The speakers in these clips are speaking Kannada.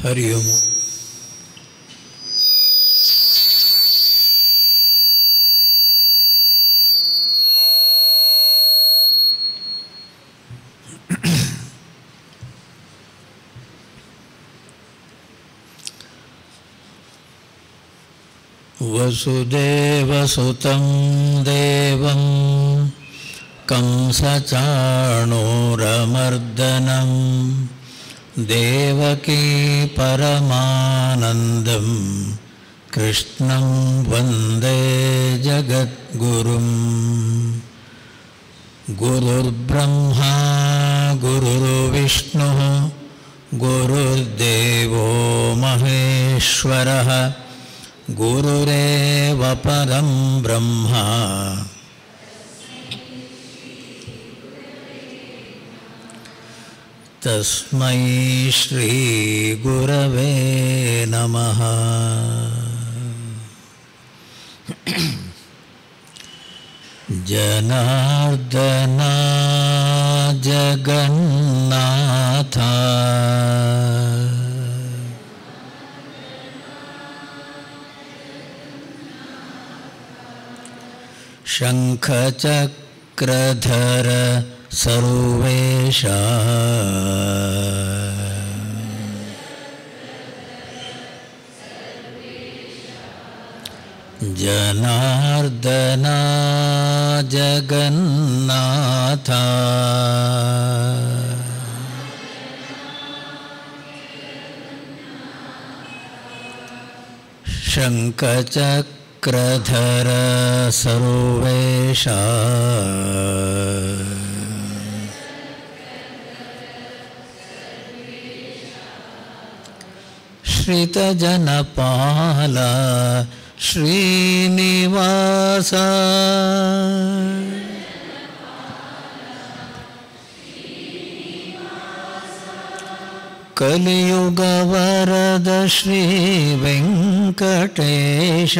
हरि ओम वसुदेवसुतं देवं कंसचाणूरमर्दनं देवकी परमानन्दं कृष्णं वन्दे जगद्गुरुम् गुरुर्ब्रह्मा गुरुर्विष्णुः गुरुर्देवो महेश्वरः गुरुरेव परं ब्रह्मा तस्मै श्रीगुरवे नमः जनार्दना जगन्नाथ शङ्खचक्रधर सर्वेशा जनार्दना जगन्नाथ शङ्खचक्रधर सर्वेशा श्रितजनपाल श्रीनिवास कलियुगवरद श्रीवेङ्कटेश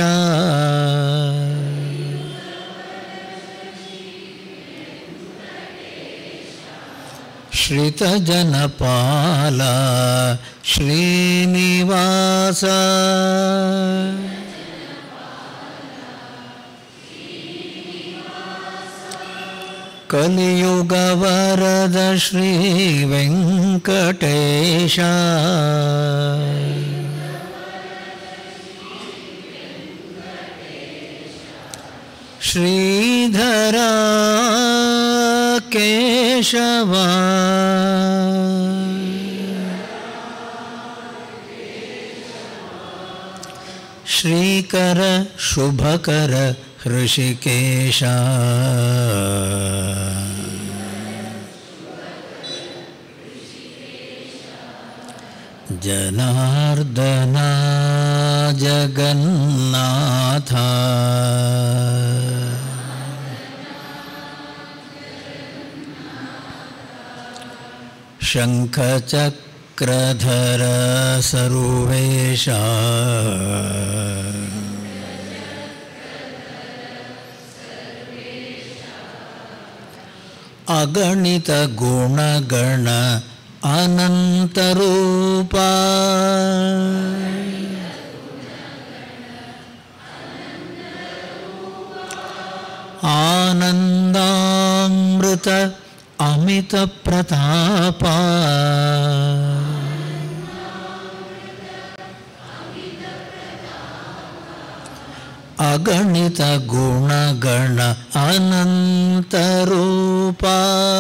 श्रितजनपाल श्रीनिवास कलियुगवरद श्रीवेङ्कटेश श्रीधरा केशवा श्रीकर शुभकर हृषिकेश जनार्दना जगन्नाथ शङ्खचक्रधर सर्वेशा अगणितगुणगण अनन्तरूपा आनन्दामृत अमितप्रतापा अगणितगुणगण अनन्तरूपा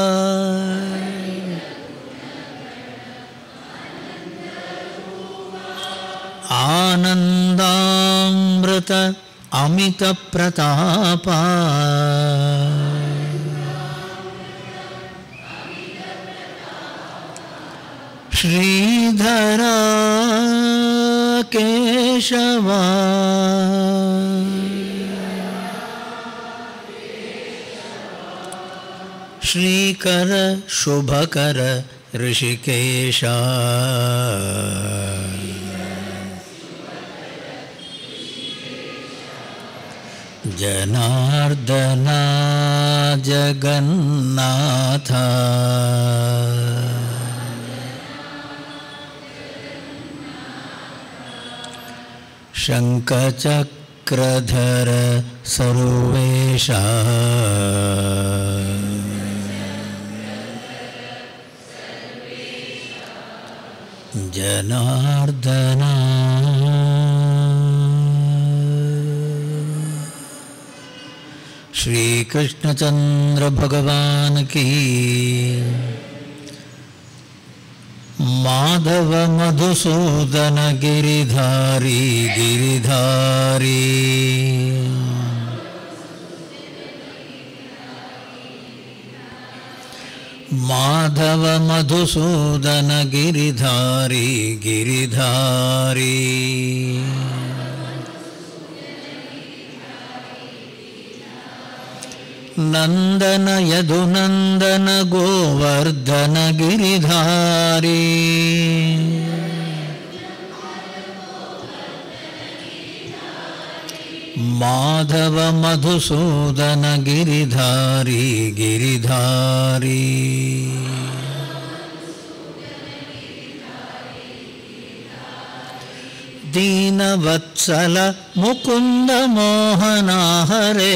आनन्दामृत अमितप्रतापा श्रीधरा केशवा श्रीकर शुभकर ऋषिकेशा जनार्दना जगन्नाथ शङ्खचक्रधर सर्वेशा जनार्दना श्री कृष्णचंद्र भगवान की माधव मधुसूदन गिरिधारी गिरिधारी माधव मधुसूदन गिरिधारी गिरिधारी नन्दन यदुनन्दन गोवर्धन गिरिधारी माधव मधुसूदन गिरिधारी गिरिधारी दीनवत्सल मुकुन्द मोहना हरे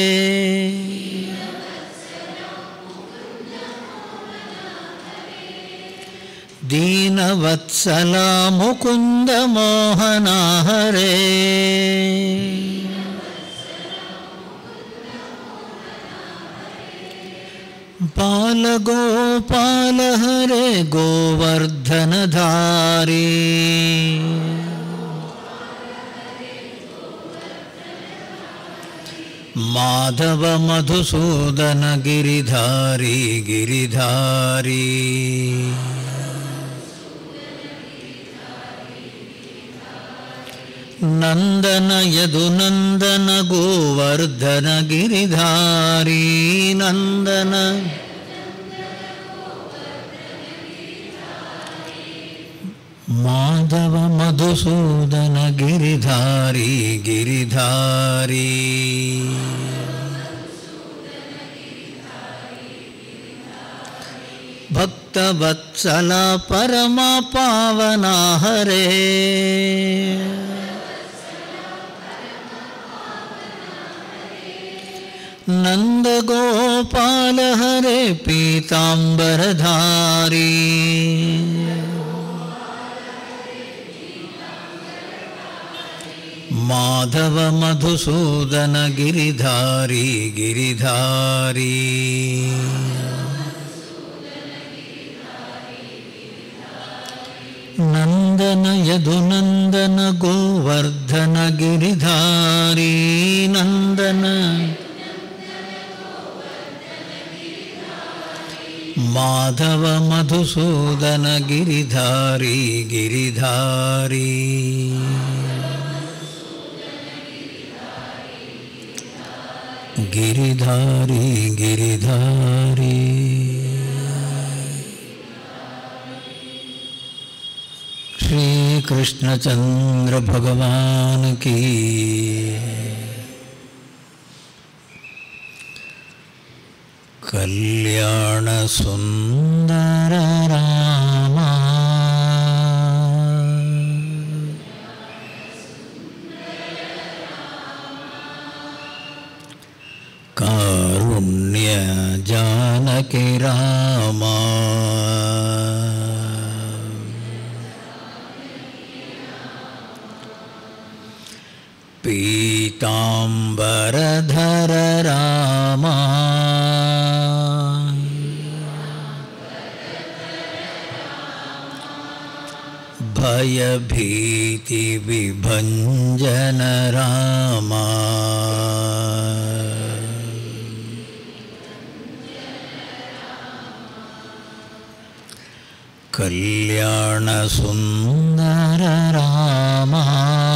दीनवत्सल मुकुन्द मोहना हरे बालगोपाल हरे गोवर्धनधारी माधव मधुसूदन गिरिधारी गिरिधारी नन्दन यदुनन्दन गोवर्धन गिरिधारी नन्दन माधव मधुसूदन गिरिधारी गिरिधारी भक्तवत्सला परमा पावना हरे नन्दगोपाल हरे पीताम्बरधारी माधव मधुसूदन गिरिधारी गिरिधारी नन्दन यदुनन्दन गोवर्धन गिरिधारी नन्दन माधव मधुसूदन गिरिधारी गिरिधारी गिरिधारी गिरिधारी श्री कृष्णचंद्र भगवान की कल्याण सुंदर रामा कारुण्य जानकी रामा पीताम्बरधर रामा भयभीतिविभञ्जन रामा कल्याणसुन्दर रामा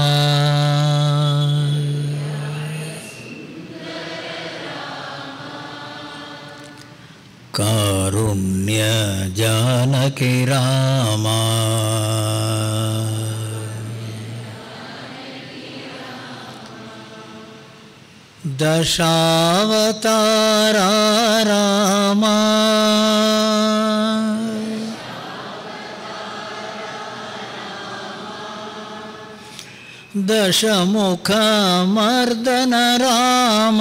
कारुण्य जानकी रामा दशावतारा रामा ದಶಮುಖ ಮರ್ದನ ರಾಮ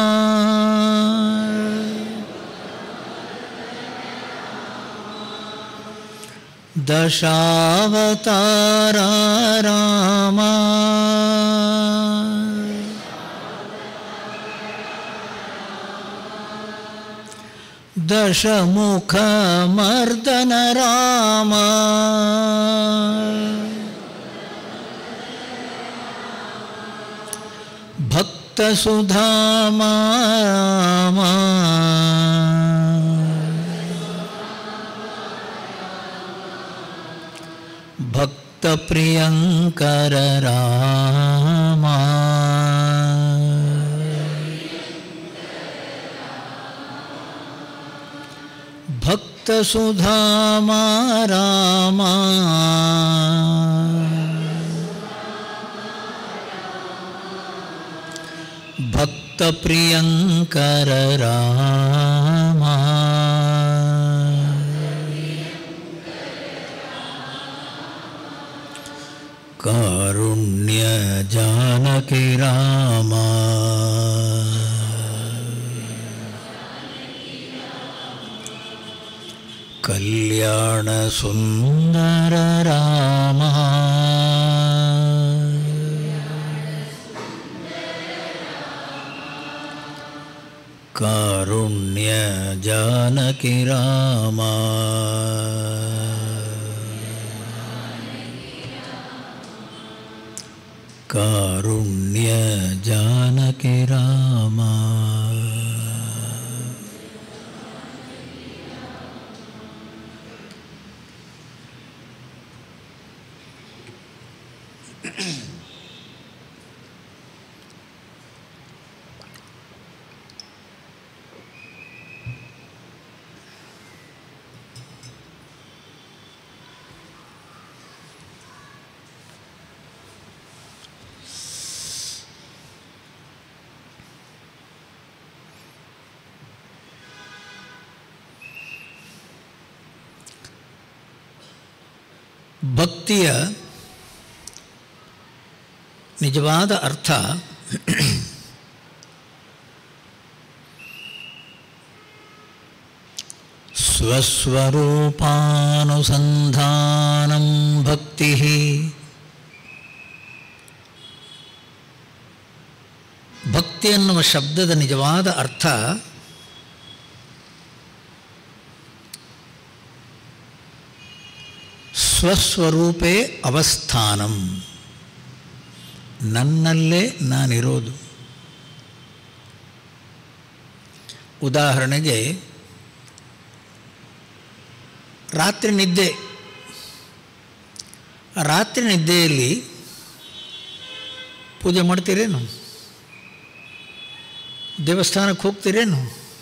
ದಶಾವತಾರ ರಾಮ ದಶಮುಖ ಮರ್ದನ ರಾಮ ಭಕ್ತ ಸುಧಾಮ ರಾಮ ಭಕ್ತ ಪ್ರಿಯಂಕರ ರಾಮ ಭಕ್ತ ಸುಧಾಮ ರಾಮ ಭಕ್ತ ಪ್ರಿಯಂಕರ ರಾಮ ಕಾರುಣ್ಯ ಜಾನಕಿ ರಾಮ ಕಲ್ಯಾಣ ಸುಂದರ ರಾಮ ಕಾರುಣ್ಯ ಜಾನಕಿ ರಾಮ ಕಾರುಣ್ಯ ಜಾನಕಿ ರಾಮ ಭಕ್ತಿಯ ನಿಜವಾದ ಅರ್ಥ ಸ್ವಸ್ವರೂಪಾನುಸಂಧಾನಂ ಭಕ್ತಿ ಭಕ್ತಿ ಎನ್ನುವ ಶಬ್ದದ ನಿಜವಾದ ಅರ್ಥ ಸ್ವಸ್ವರೂಪೇ ಅವಸ್ಥಾನಂ ನನ್ನಲ್ಲೇ ನಾನಿರೋದು ಉದಾಹರಣೆಗೆ ರಾತ್ರಿ ನಿದ್ದೆ ರಾತ್ರಿ ನಿದ್ದೆಯಲ್ಲಿ ಪೂಜೆ ಮಾಡ್ತೀರೇನು ದೇವಸ್ಥಾನಕ್ಕೆ ಹೋಗ್ತೀರೇನು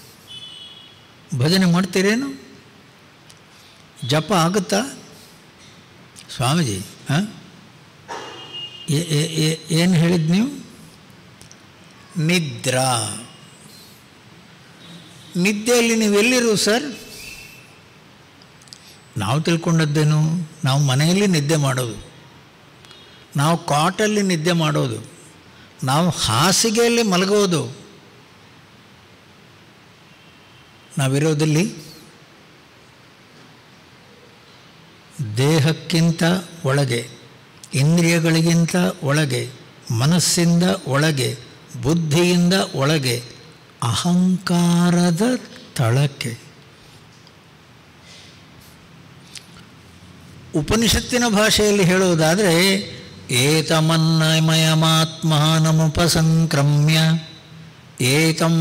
ಭಜನೆ ಮಾಡ್ತೀರೇನು ಜಪ ಆಗುತ್ತಾ ಸ್ವಾಮೀಜಿ ಹಾಂ ಏನು ಹೇಳಿದ್ ನೀವು ನಿದ್ರಾ ನಿದ್ದೆಯಲ್ಲಿ ನೀವು ಎಲ್ಲಿರು ಸರ್ ನಾವು ತಿಳ್ಕೊಂಡದ್ದೇನು ನಾವು ಮನೆಯಲ್ಲಿ ನಿದ್ದೆ ಮಾಡೋದು ನಾವು ಕಾಟಲ್ಲಿ ನಿದ್ದೆ ಮಾಡೋದು ನಾವು ಹಾಸಿಗೆಯಲ್ಲಿ ಮಲಗೋದು ನಾವಿರೋದಲ್ಲಿ ದೇಹಕ್ಕಿಂತ ಒಳಗೆ ಇಂದ್ರಿಯಗಳಿಗಿಂತ ಒಳಗೆ ಮನಸ್ಸಿಂದ ಒಳಗೆ ಬುದ್ಧಿಯಿಂದ ಒಳಗೆ ಅಹಂಕಾರದ ತಳಕ್ಕೆ ಉಪನಿಷತ್ತಿನ ಭಾಷೆಯಲ್ಲಿ ಹೇಳುವುದಾದರೆ ಏತಮನ್ನಮಯಮಾತ್ಮಾನಮುಪಸಂಕ್ರಮ್ಯ ಏತಂ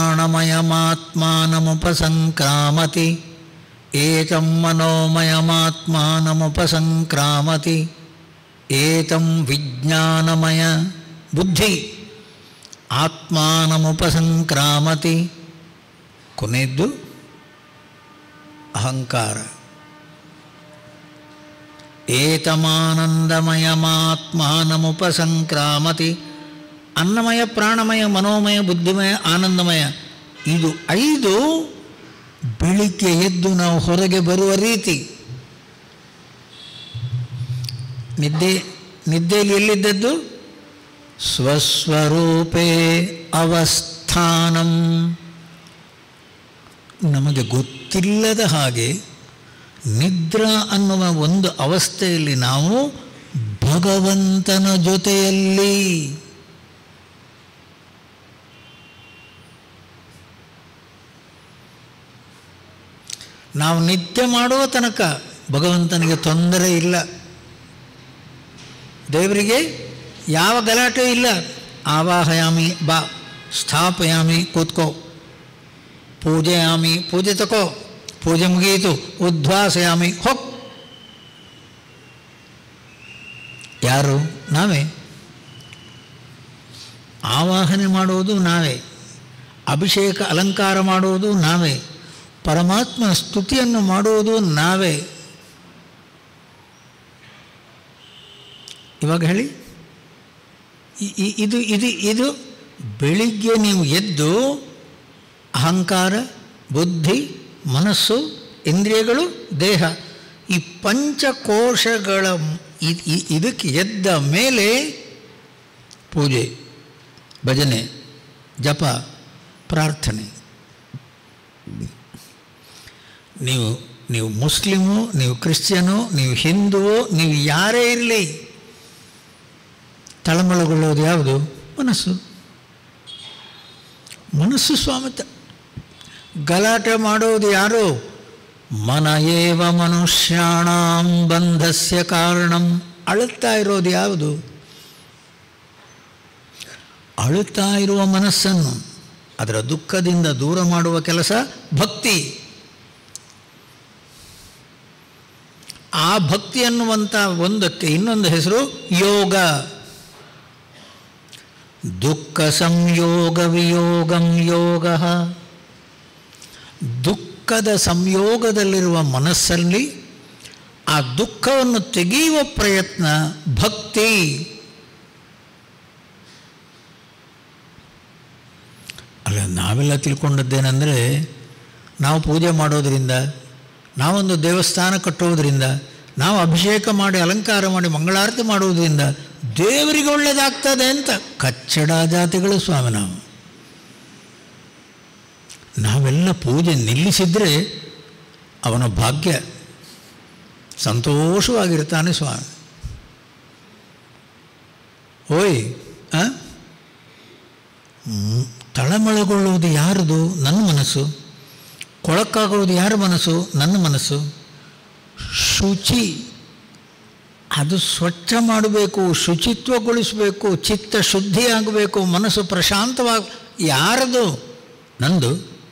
ಪ್ರಾಣಮಯಮಾತ್ಮಾನಮುಪಸಂಕ್ರಾಮತಿ ಏತಂ ಮನೋಮಯಮಾತ್ಮಾನಮುಪಸಂಕ್ರಾಮತಿ ಏತಂ ವಿಜ್ಞಾನಮಯ ಬುದ್ಧಿ ಆತ್ಮಾನಮುಪಸಂಕ್ರಾಮತಿ ಕೊನೆಯದ್ದು ಅಹಂಕಾರ ಏತಮಾನಂದಮಯಮಾತ್ಮಾನಮುಪಸಂಕ್ರಾಮತಿ ಅನ್ನಮಯ ಪ್ರಾಣಮಯ ಮನೋಮಯ ಬುದ್ಧಿಮಯ ಆನಂದಮಯ ಇದು ಐದು ಬೆಳಿಗ್ಗೆ ಎದ್ದು ನಾವು ಹೊರಗೆ ಬರುವ ರೀತಿ ನಿದ್ದೆ ನಿದ್ದೆಯಲ್ಲಿ ಎಲ್ಲಿದ್ದದ್ದು ಸ್ವಸ್ವರೂಪೇ ಅವಸ್ಥಾನಂ ನಮಗೆ ಗೊತ್ತಿಲ್ಲದ ಹಾಗೆ ನಿದ್ರಾ ಅನ್ನುವ ಒಂದು ಅವಸ್ಥೆಯಲ್ಲಿ ನಾವು ಭಗವಂತನ ಜೊತೆಯಲ್ಲಿ ನಾವು ನಿತ್ಯ ಮಾಡುವ ತನಕ ಭಗವಂತನಿಗೆ ತೊಂದರೆ ಇಲ್ಲ ದೇವರಿಗೆ ಯಾವ ಗಲಾಟೆ ಇಲ್ಲ ಆವಾಹಯಾಮಿ ಬಾ ಸ್ಥಾಪಯಾಮಿ ಕೂತ್ಕೋ ಪೂಜೆಯಾಮಿ ಪೂಜೆ ತಕೋ ಪೂಜೆ ಮುಗಿಯಿತು ಉದ್ವಾಸಯಾಮಿ ಹೋಗ್ ಯಾರು ನಾವೇ ಆವಾಹನೆ ಮಾಡುವುದು ನಾವೇ ಅಭಿಷೇಕ ಅಲಂಕಾರ ಮಾಡುವುದು ನಾವೇ ಪರಮಾತ್ಮನ ಸ್ತುತಿಯನ್ನು ಮಾಡುವುದು ನಾವೇ ಇವಾಗ ಹೇಳಿ ಇ- ಇ- ಇದು ಇದು ಇದು ಬೆಳಿಗ್ಗೆ ನೀವು ಎದ್ದು ಅಹಂಕಾರ ಬುದ್ಧಿ ಮನಸ್ಸು ಇಂದ್ರಿಯಗಳು ದೇಹ ಈ ಪಂಚಕೋಶಗಳ ಇ- ಇ- ಇದಕ್ಕೆ ಎದ್ದ ಮೇಲೆ ಪೂಜೆ ಭಜನೆ ಜಪ ಪ್ರಾರ್ಥನೆ ನೀವು ನೀವು ಮುಸ್ಲಿಮು ನೀವು ಕ್ರಿಶ್ಚಿಯನು ನೀವು ಹಿಂದುವು ನೀವು ಯಾರೇ ಇರಲಿ ತಳಮಳಗೊಳ್ಳೋದು ಯಾವುದು ಮನಸ್ಸು ಮನಸ್ಸು ಸ್ವಾಮಿತ ಗಲಾಟೆ ಮಾಡೋದು ಯಾರು ಮನ ಏವ ಮನುಷ್ಯಾಣಂ ಬಂಧಸ್ಯ ಕಾರಣಂ ಅಳುತ್ತಾ ಇರೋದು ಯಾವುದು ಅಳುತ್ತಾ ಇರುವ ಮನಸ್ಸನ್ನು ಅದರ ದುಃಖದಿಂದ ದೂರ ಮಾಡುವ ಕೆಲಸ ಭಕ್ತಿ ಆ ಭಕ್ತಿ ಅನ್ನುವಂಥ ಒಂದಕ್ಕೆ ಇನ್ನೊಂದು ಹೆಸರು ಯೋಗ ದುಃಖ ಸಂಯೋಗ ವಿಯೋಗಂ ಯೋಗ ದುಃಖದ ಸಂಯೋಗದಲ್ಲಿರುವ ಮನಸ್ಸಲ್ಲಿ ಆ ದುಃಖವನ್ನು ತೆಗೆಯುವ ಪ್ರಯತ್ನ ಭಕ್ತಿ ಅಲ್ಲ ನಾವೆಲ್ಲ ತಿಳ್ಕೊಂಡದ್ದೇನೆಂದರೆ ನಾವು ಪೂಜೆ ಮಾಡೋದರಿಂದ ನಾವೊಂದು ದೇವಸ್ಥಾನ ಕಟ್ಟುವುದರಿಂದ ನಾವು ಅಭಿಷೇಕ ಮಾಡಿ ಅಲಂಕಾರ ಮಾಡಿ ಮಂಗಳಾರತಿ ಮಾಡುವುದರಿಂದ ದೇವರಿಗೆ ಒಳ್ಳೆಯದಾಗ್ತದೆ ಅಂತ ಕಚ್ಚಡ ಜಾತಿಗಳು ಸ್ವಾಮಿ ನಾವು ನಾವೆಲ್ಲ ಪೂಜೆ ನಿಲ್ಲಿಸಿದರೆ ಅವನ ಭಾಗ್ಯ ಸಂತೋಷವಾಗಿರ್ತಾನೆ ಸ್ವಾಮಿ ಓಯ್ ಆ? ಮ್, ತಳಮಳಗೊಳ್ಳುವುದು ಯಾರದು ನನ್ನ ಮನಸ್ಸು ಕೊಳಕಾಗುವುದು ಯಾರ ಮನಸ್ಸು ನನ್ನ ಮನಸ್ಸು ಶುಚಿ ಅದು ಸ್ವಚ್ಛ ಮಾಡಬೇಕು ಶುಚಿತ್ವಗೊಳಿಸಬೇಕು ಚಿತ್ತ ಶುದ್ಧಿಯಾಗಬೇಕು ಮನಸ್ಸು ಪ್ರಶಾಂತವಾಗಿ ಯಾರದು ನಂದು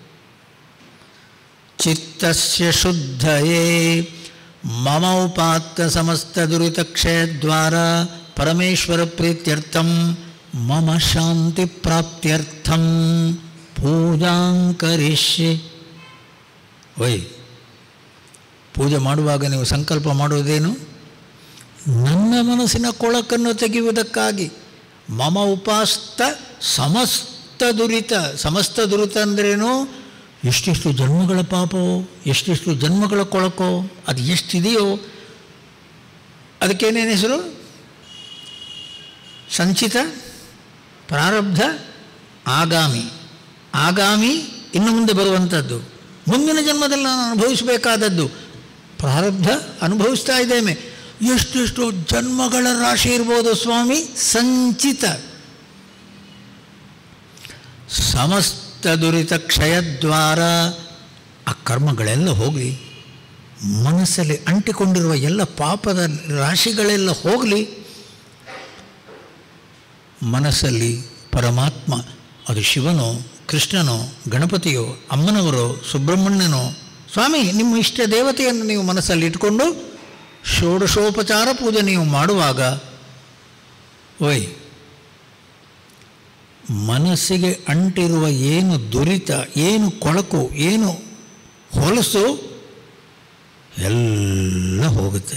ಚಿತ್ತಸ್ಯ ಶುದ್ಧಯೇ ಮಮ ಉಪಾತ್ತ ಸಮಸ್ತ ದುರಿತಕ್ಷಯದ್ವಾರ ಪರಮೇಶ್ವರ ಪ್ರೀತ್ಯರ್ಥಂ ಮಮ ಶಾಂತಿ ಪ್ರಾಪ್ತ್ಯರ್ಥಂ ಪೂಜಾಂ ಕರಿಷ್ಯೆ ಒಯ್ ಪೂಜೆ ಮಾಡುವಾಗ ನೀವು ಸಂಕಲ್ಪ ಮಾಡುವುದೇನು ನನ್ನ ಮನಸ್ಸಿನ ಕೊಳಕನ್ನು ತೆಗೆಯುವುದಕ್ಕಾಗಿ ಮಮ ಉಪಾಸ್ತ ಸಮಸ್ತ ದುರಿತ ಸಮಸ್ತ ದುರಿತ ಅಂದ್ರೇನು ಎಷ್ಟೆಷ್ಟು ಜನ್ಮಗಳ ಪಾಪವೋ ಎಷ್ಟೆಷ್ಟು ಜನ್ಮಗಳ ಕೊಳಕೋ ಅದು ಎಷ್ಟಿದೆಯೋ ಅದಕ್ಕೇನೇನು ಹೆಸರು ಸಂಚಿತ ಪ್ರಾರಬ್ಧ ಆಗಾಮಿ ಆಗಾಮಿ ಇನ್ನು ಮುಂದೆ ಬರುವಂಥದ್ದು ಮುಂದಿನ ಜನ್ಮದಲ್ಲಿ ನಾನು ಅನುಭವಿಸಬೇಕಾದದ್ದು ಪ್ರಾರಬ್ಧ ಅನುಭವಿಸ್ತಾ ಇದ್ದೇನೆ ಎಷ್ಟೆಷ್ಟು ಜನ್ಮಗಳ ರಾಶಿ ಇರ್ಬೋದು ಸ್ವಾಮಿ ಸಂಚಿತ ಸಮಸ್ತ ದುರಿತ ಕ್ಷಯದ್ವಾರ ಆ ಕರ್ಮಗಳೆಲ್ಲ ಹೋಗಲಿ ಮನಸ್ಸಲ್ಲಿ ಅಂಟಿಕೊಂಡಿರುವ ಎಲ್ಲ ಪಾಪದ ರಾಶಿಗಳೆಲ್ಲ ಹೋಗಲಿ ಮನಸ್ಸಲ್ಲಿ ಪರಮಾತ್ಮ ಅದು ಶಿವನೋ ಕೃಷ್ಣನೋ ಗಣಪತಿಯೋ ಅಮ್ಮನವರೋ ಸುಬ್ರಹ್ಮಣ್ಯನೋ ಸ್ವಾಮಿ ನಿಮ್ಮ ಇಷ್ಟ ದೇವತೆಯನ್ನು ನೀವು ಮನಸ್ಸಲ್ಲಿ ಇಟ್ಕೊಂಡು ಷೋಡಶೋಪಚಾರ ಪೂಜೆ ನೀವು ಮಾಡುವಾಗ ಓಯ್ ಮನಸ್ಸಿಗೆ ಅಂಟಿರುವ ಏನು ದುರಿತ ಏನು ಕೊಳಕು ಏನು ಹೊಲಸು ಎಲ್ಲ ಹೋಗುತ್ತೆ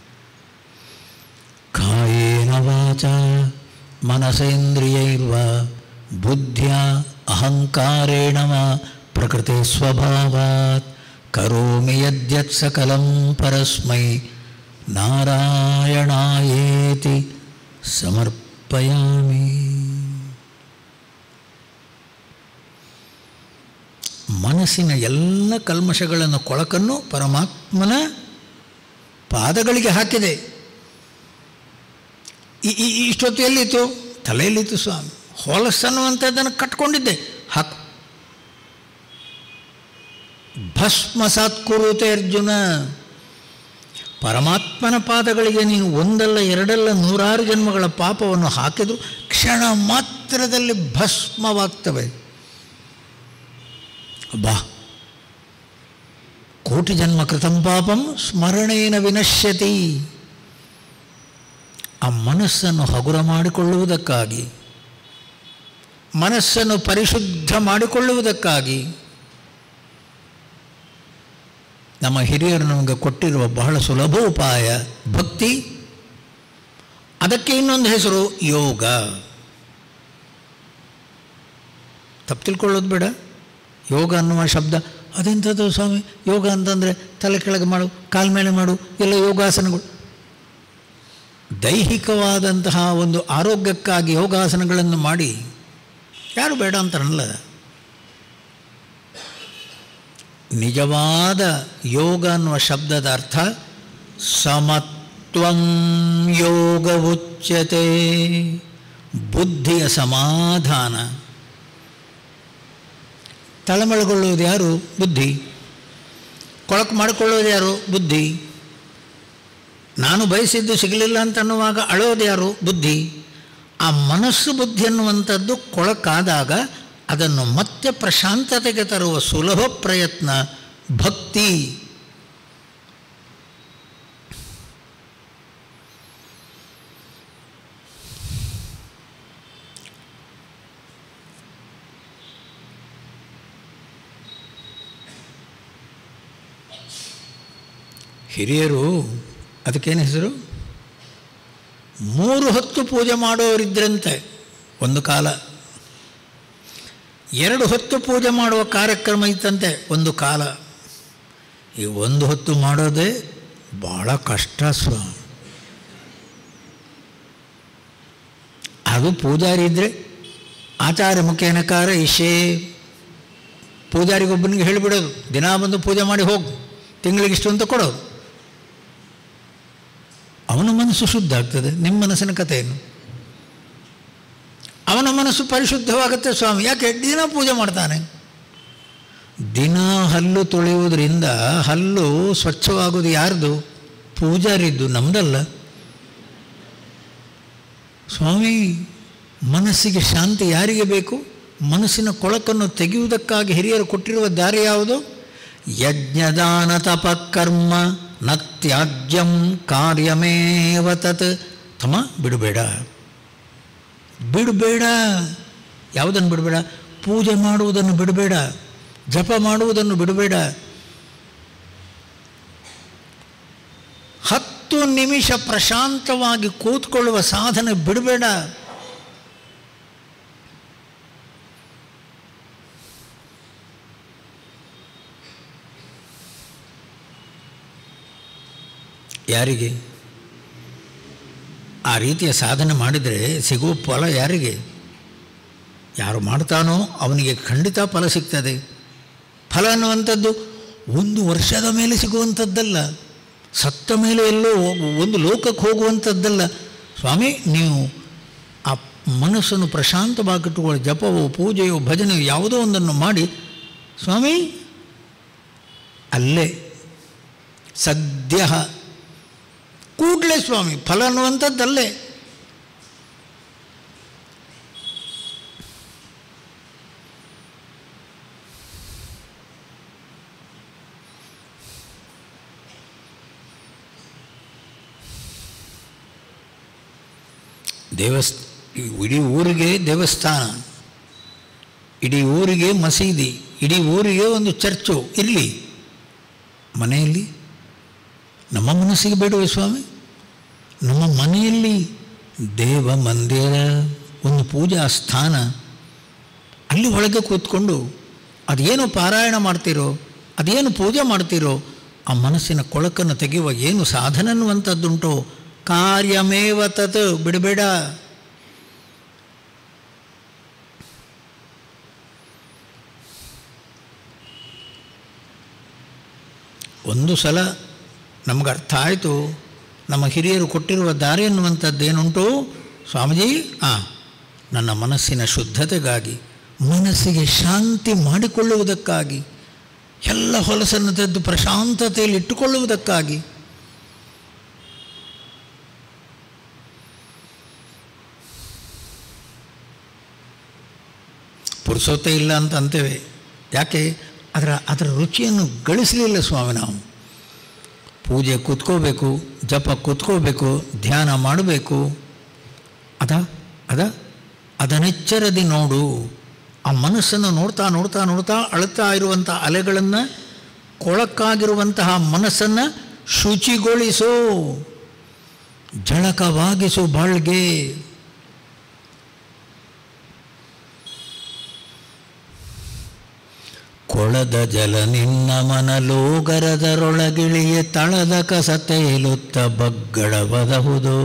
ಕಾಯೇನ ವಾಚ ಮನಸೇಂದ್ರಿಯೈರ್ವ ಬುದ್ಧಿಯ ಅಹಂಕಾರೇಣ ವಾ ಪ್ರಕೃತಿ ಸ್ವಭಾವಾತ್ ಕರೋಮಿ ಯದ್ಯತ್ ಸಕಲಂ ಪರಸ್ಮೈ ನಾರಾಯಣಾಯೇತಿ ಸಮರ್ಪಯಾಮಿ ಸಮರ್ಪಯಾಮಿ ಮನಸ್ಸಿನ ಎಲ್ಲ ಕಲ್ಮಶಗಳನ್ನು ಕೊಳಕನ್ನು ಪರಮಾತ್ಮನ ಪಾದಗಳಿಗೆ ಹಾಕಿದೆ ಈ- ಈ- ಇಷ್ಟೊತ್ತು ಎಲ್ಲಿತ್ತು ತಲೆಯಲ್ಲಿತ್ತು ಸ್ವಾಮಿ ಹೊಲಸನ್ನುವಂಥದ್ದನ್ನು ಕಟ್ಕೊಂಡಿದ್ದೆ ಹಾಕು ಭಸ್ಮಸಾತ್ ಕುರುತೆ ಅರ್ಜುನ ಪರಮಾತ್ಮನ ಪಾದಗಳಿಗೆ ನೀನು ಒಂದಲ್ಲ ಎರಡಲ್ಲ ನೂರಾರು ಜನ್ಮಗಳ ಪಾಪವನ್ನು ಹಾಕಿದ್ರು ಕ್ಷಣ ಮಾತ್ರದಲ್ಲಿ ಭಸ್ಮವಾಗ್ತವೆ ಬಾ ಕೋಟಿ ಜನ್ಮ ಕೃತಂ ಪಾಪಂ ಸ್ಮರಣೇನ ವಿನಶ್ಯತಿ ಆ ಮನಸ್ಸನ್ನು ಹಗುರ ಮಾಡಿಕೊಳ್ಳುವುದಕ್ಕಾಗಿ ಮನಸ್ಸನ್ನು ಪರಿಶುದ್ಧ ಮಾಡಿಕೊಳ್ಳುವುದಕ್ಕಾಗಿ ನಮ್ಮ ಹಿರಿಯರು ನಮಗೆ ಕೊಟ್ಟಿರುವ ಬಹಳ ಸುಲಭ ಉಪಾಯ ಭಕ್ತಿ ಅದಕ್ಕೆ ಇನ್ನೊಂದು ಹೆಸರು ಯೋಗ ತಪ್ಪು ತಿಳ್ಕೊಳ್ಳೋದು ಬೇಡ ಯೋಗ ಅನ್ನುವ ಶಬ್ದ ಅದೆಂಥದ್ದು ಸ್ವಾಮಿ ಯೋಗ ಅಂತಂದರೆ ತಲೆ ಕೆಳಗೆ ಮಾಡು ಕಾಲ ಮೇಲೆ ಮಾಡು ಎಲ್ಲ ಯೋಗಾಸನಗಳು ದೈಹಿಕವಾದಂತಹ ಒಂದು ಆರೋಗ್ಯಕ್ಕಾಗಿ ಯೋಗಾಸನಗಳನ್ನು ಮಾಡಿ ಯಾರು ಬೇಡ ಅಂತಾರಲ್ಲ ನಿಜವಾದ ಯೋಗ ಅನ್ನುವ ಶಬ್ದದ ಅರ್ಥ ಸಮತ್ವಂ ಯೋಗ ಉಚ್ಯತೆ ಬುದ್ಧಿಯ ಸಮಾಧಾನ ತಳಮಳಗೊಳ್ಳುವುದು ಯಾರು ಬುದ್ಧಿ ಕೊಳಕು ಮಾಡಿಕೊಳ್ಳೋದು ಯಾರು ಬುದ್ಧಿ ನಾನು ಬಯಸಿದ್ದು ಸಿಗಲಿಲ್ಲ ಅಂತ ಅನ್ನುವಾಗ ಅಳೋದು ಯಾರು ಬುದ್ಧಿ ಆ ಮನಸ್ಸು ಬುದ್ಧಿ ಅನ್ನುವಂಥದ್ದು ಕೊಳಕಾದಾಗ ಅದನ್ನು ಮತ್ತೆ ಪ್ರಶಾಂತತೆಗೆ ತರುವ ಸುಲಭ ಪ್ರಯತ್ನ ಭಕ್ತಿ ಹಿರಿಯರು ಅದಕ್ಕೇನು ಹೆಸರು ಮೂರು ಹೊತ್ತು ಪೂಜೆ ಮಾಡೋರಿದ್ರಂತೆ ಒಂದು ಕಾಲ ಎರಡು ಹೊತ್ತು ಪೂಜೆ ಮಾಡುವ ಕಾರ್ಯಕ್ರಮ ಇತ್ತಂತೆ ಒಂದು ಕಾಲ ಈ ಒಂದು ಹೊತ್ತು ಮಾಡೋದೇ ಭಾಳ ಕಷ್ಟ ಸ್ವಾಮಿ ಅದು ಪೂಜಾರಿ ಇದ್ದರೆ ಆಚಾರ್ಯ ಮುಖೇನಕಾರ ಇಶೇ ಪೂಜಾರಿಗೊಬ್ಬನಿಗೆ ಹೇಳಿಬಿಡೋದು ದಿನ ಬಂದು ಪೂಜೆ ಮಾಡಿ ಹೋಗು ತಿಂಗಳಿಗೆ ಇಷ್ಟು ಅಂತ ಕೊಡೋದು ಅವನ ಮನಸ್ಸು ಶುದ್ಧ ಆಗ್ತದೆ ನಿಮ್ಮ ಮನಸ್ಸಿನ ಕಥೆ ಏನು ಅವನ ಮನಸ್ಸು ಪರಿಶುದ್ಧವಾಗುತ್ತೆ ಸ್ವಾಮಿ ಯಾಕೆ ದಿನ ಪೂಜೆ ಮಾಡ್ತಾನೆ ದಿನ ಹಲ್ಲು ತೊಳೆಯುವುದರಿಂದ ಹಲ್ಲು ಸ್ವಚ್ಛವಾಗೋದು ಯಾರ್ದು ಪೂಜಾರಿದ್ದು ನಮ್ದಲ್ಲ ಸ್ವಾಮಿ ಮನಸ್ಸಿಗೆ ಶಾಂತಿ ಯಾರಿಗೆ ಬೇಕು ಮನಸ್ಸಿನ ಕೊಳಕನ್ನು ತೆಗೆಯುವುದಕ್ಕಾಗಿ ಹಿರಿಯರು ಕೊಟ್ಟಿರುವ ದಾರಿ ಯಾವುದು ಯಜ್ಞದಾನ ತಪಕರ್ಮ ನ ತ್ಯಾಜ್ಯಂ ಕಾರ್ಯಮೇವ ತತ್ ತಮ್ಮ ಬಿಡಬೇಡ ಬಿಡಬೇಡ ಯಾವುದನ್ನು ಬಿಡಬೇಡ ಪೂಜೆ ಮಾಡುವುದನ್ನು ಬಿಡಬೇಡ ಜಪ ಮಾಡುವುದನ್ನು ಬಿಡಬೇಡ ಹತ್ತು ನಿಮಿಷ ಪ್ರಶಾಂತವಾಗಿ ಕೂತ್ಕೊಳ್ಳುವ ಸಾಧನೆ ಬಿಡಬೇಡ ಯಾರಿಗೆ ಆ ರೀತಿಯ ಸಾಧನೆ ಮಾಡಿದರೆ ಸಿಗುವ ಫಲ ಯಾರಿಗೆ ಯಾರು ಮಾಡ್ತಾನೋ ಅವನಿಗೆ ಖಂಡಿತ ಫಲ ಸಿಗ್ತದೆ ಫಲ ಅನ್ನುವಂಥದ್ದು ಒಂದು ವರ್ಷದ ಮೇಲೆ ಸಿಗುವಂಥದ್ದಲ್ಲ ಸತ್ತ ಮೇಲೆ ಎಲ್ಲೋ ಒಂದು ಲೋಕಕ್ಕೆ ಹೋಗುವಂಥದ್ದಲ್ಲ ಸ್ವಾಮಿ ನೀವು ಆ ಮನಸ್ಸನ್ನು ಪ್ರಶಾಂತವಾಗಿಟ್ಟುಕೊಳ್ಳಿ ಜಪವೋ ಪೂಜೆಯೋ ಭಜನೆಯೋ ಯಾವುದೋ ಒಂದನ್ನು ಮಾಡಿ ಸ್ವಾಮಿ ಅಲ್ಲೇ ಸದ್ಯ ಕೂಡಲೇ ಸ್ವಾಮಿ ಫಲ ಅನ್ನುವಂಥದ್ದಲ್ಲೇ ದೇವಸ್ ಇಡೀ ಊರಿಗೆ ದೇವಸ್ಥಾನ ಇಡೀ ಊರಿಗೆ ಮಸೀದಿ ಇಡೀ ಊರಿಗೆ ಒಂದು ಚರ್ಚು ಇರಲಿ ಮನೆಯಲ್ಲಿ ನಮ್ಮ ಮನಸ್ಸಿಗೆ ಬೇಡವೇ ಸ್ವಾಮಿ ನಮ್ಮ ಮನೆಯಲ್ಲಿ ದೇವ ಮಂದಿರ ಒಂದು ಪೂಜಾ ಸ್ಥಾನ ಅಲ್ಲಿ ಒಳಗೆ ಕೂತ್ಕೊಂಡು ಅದೇನು ಪಾರಾಯಣ ಮಾಡ್ತೀರೋ ಅದೇನು ಪೂಜೆ ಮಾಡ್ತೀರೋ ಆ ಮನಸ್ಸಿನ ಕೊಳಕನ್ನು ತೆಗೆಯುವ ಏನು ಸಾಧನ ಅನ್ನುವಂಥದ್ದುಂಟೋ ಕಾರ್ಯಮೇವ ತತ್ ಬಿಡಬೇಡ ಒಂದು ಸಲ ನಮಗೆ ಅರ್ಥ ಆಯಿತು ನಮ್ಮ ಹಿರಿಯರು ಕೊಟ್ಟಿರುವ ದಾರಿ ಎನ್ನುವಂಥದ್ದೇನುಂಟು ಸ್ವಾಮೀಜಿ ಆ ನನ್ನ ಮನಸ್ಸಿನ ಶುದ್ಧತೆಗಾಗಿ ಮನಸ್ಸಿಗೆ ಶಾಂತಿ ಮಾಡಿಕೊಳ್ಳುವುದಕ್ಕಾಗಿ ಎಲ್ಲ ಹೊಲಸನ್ನು ತೆಗೆದು ಪ್ರಶಾಂತತೆಯಲ್ಲಿ ಇಟ್ಟುಕೊಳ್ಳುವುದಕ್ಕಾಗಿ ಪುರುಸೊತ್ತೆ ಇಲ್ಲ ಅಂತ ಅಂತೇವೆ ಯಾಕೆ ಅದರ ಅದರ ರುಚಿಯನ್ನು ಗಳಿಸಲಿಲ್ಲ ಸ್ವಾಮಿ ನಾವು ಪೂಜೆ ಕೂತ್ಕೋಬೇಕು ಜಪ ಕೂತ್ಕೋಬೇಕು ಧ್ಯಾನ ಮಾಡಬೇಕು ಅದ ಅದ ಅದನೆಚ್ಚರದಿ ನೋಡು ಆ ಮನಸ್ಸನ್ನು ನೋಡ್ತಾ ನೋಡ್ತಾ ನೋಡ್ತಾ ಅಳುತ್ತಾ ಇರುವಂಥ ಅಲೆಗಳನ್ನು ಕೊಳಕಾಗಿರುವಂತಹ ಮನಸ್ಸನ್ನು ಶುಚಿಗೊಳಿಸು ಜಳಕವಾಗಿಸು ಬಾಳ್ಗೆ ಕೊಳದ ಜಲ ನಿನ್ನ ಮನಲೋಗರದರೊಳಗಿಳಿಯೇ ತಳದ ಕಸ ತೇಲುತ್ತ ಬಗ್ಗಳವದಹುದು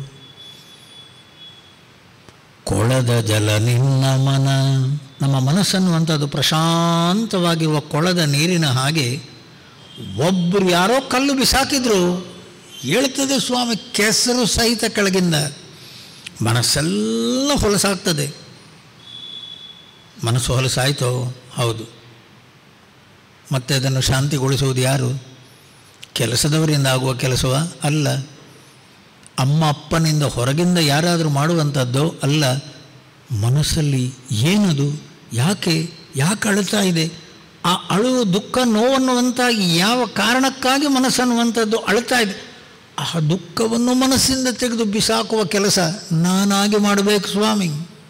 ಕೊಳದ ಜಲ ನಿನ್ನ ಮನ ನಮ್ಮ ಮನಸ್ಸನ್ನುವಂಥದ್ದು ಪ್ರಶಾಂತವಾಗಿರುವ ಕೊಳದ ನೀರಿನ ಹಾಗೆ ಒಬ್ಬರು ಯಾರೋ ಕಲ್ಲು ಬಿಸಾಕಿದ್ರು ಹೇಳ್ತದೆ ಸ್ವಾಮಿ ಕೆಸರು ಸಹಿತ ಕೆಳಗಿಂದ ಮನಸ್ಸೆಲ್ಲ ಹೊಲಸಾಗ್ತದೆ ಮನಸ್ಸು ಹೊಲಸಾಯಿತೋ ಹೌದು ಮತ್ತೆ ಅದನ್ನು ಶಾಂತಿಗೊಳಿಸುವುದು ಯಾರು ಕೆಲಸದವರಿಂದ ಆಗುವ ಕೆಲಸವ ಅಲ್ಲ ಅಮ್ಮ ಅಪ್ಪನಿಂದ ಹೊರಗಿಂದ ಯಾರಾದರೂ ಮಾಡುವಂಥದ್ದೋ ಅಲ್ಲ ಮನಸ್ಸಲ್ಲಿ ಏನದು ಯಾಕೆ ಯಾಕೆ ಅಳುತ್ತಾ ಇದೆ ಆ ಅಳು ದುಃಖ ನೋವನ್ನುವಂಥ ಯಾವ ಕಾರಣಕ್ಕಾಗಿ ಮನಸ್ಸನ್ನುವಂಥದ್ದು ಅಳುತ್ತಾ ಇದೆ ಆ ದುಃಖವನ್ನು ಮನಸ್ಸಿಂದ ತೆಗೆದು ಬಿಸಾಕುವ ಕೆಲಸ ನಾನಾಗಿ ಮಾಡಬೇಕು ಸ್ವಾಮಿ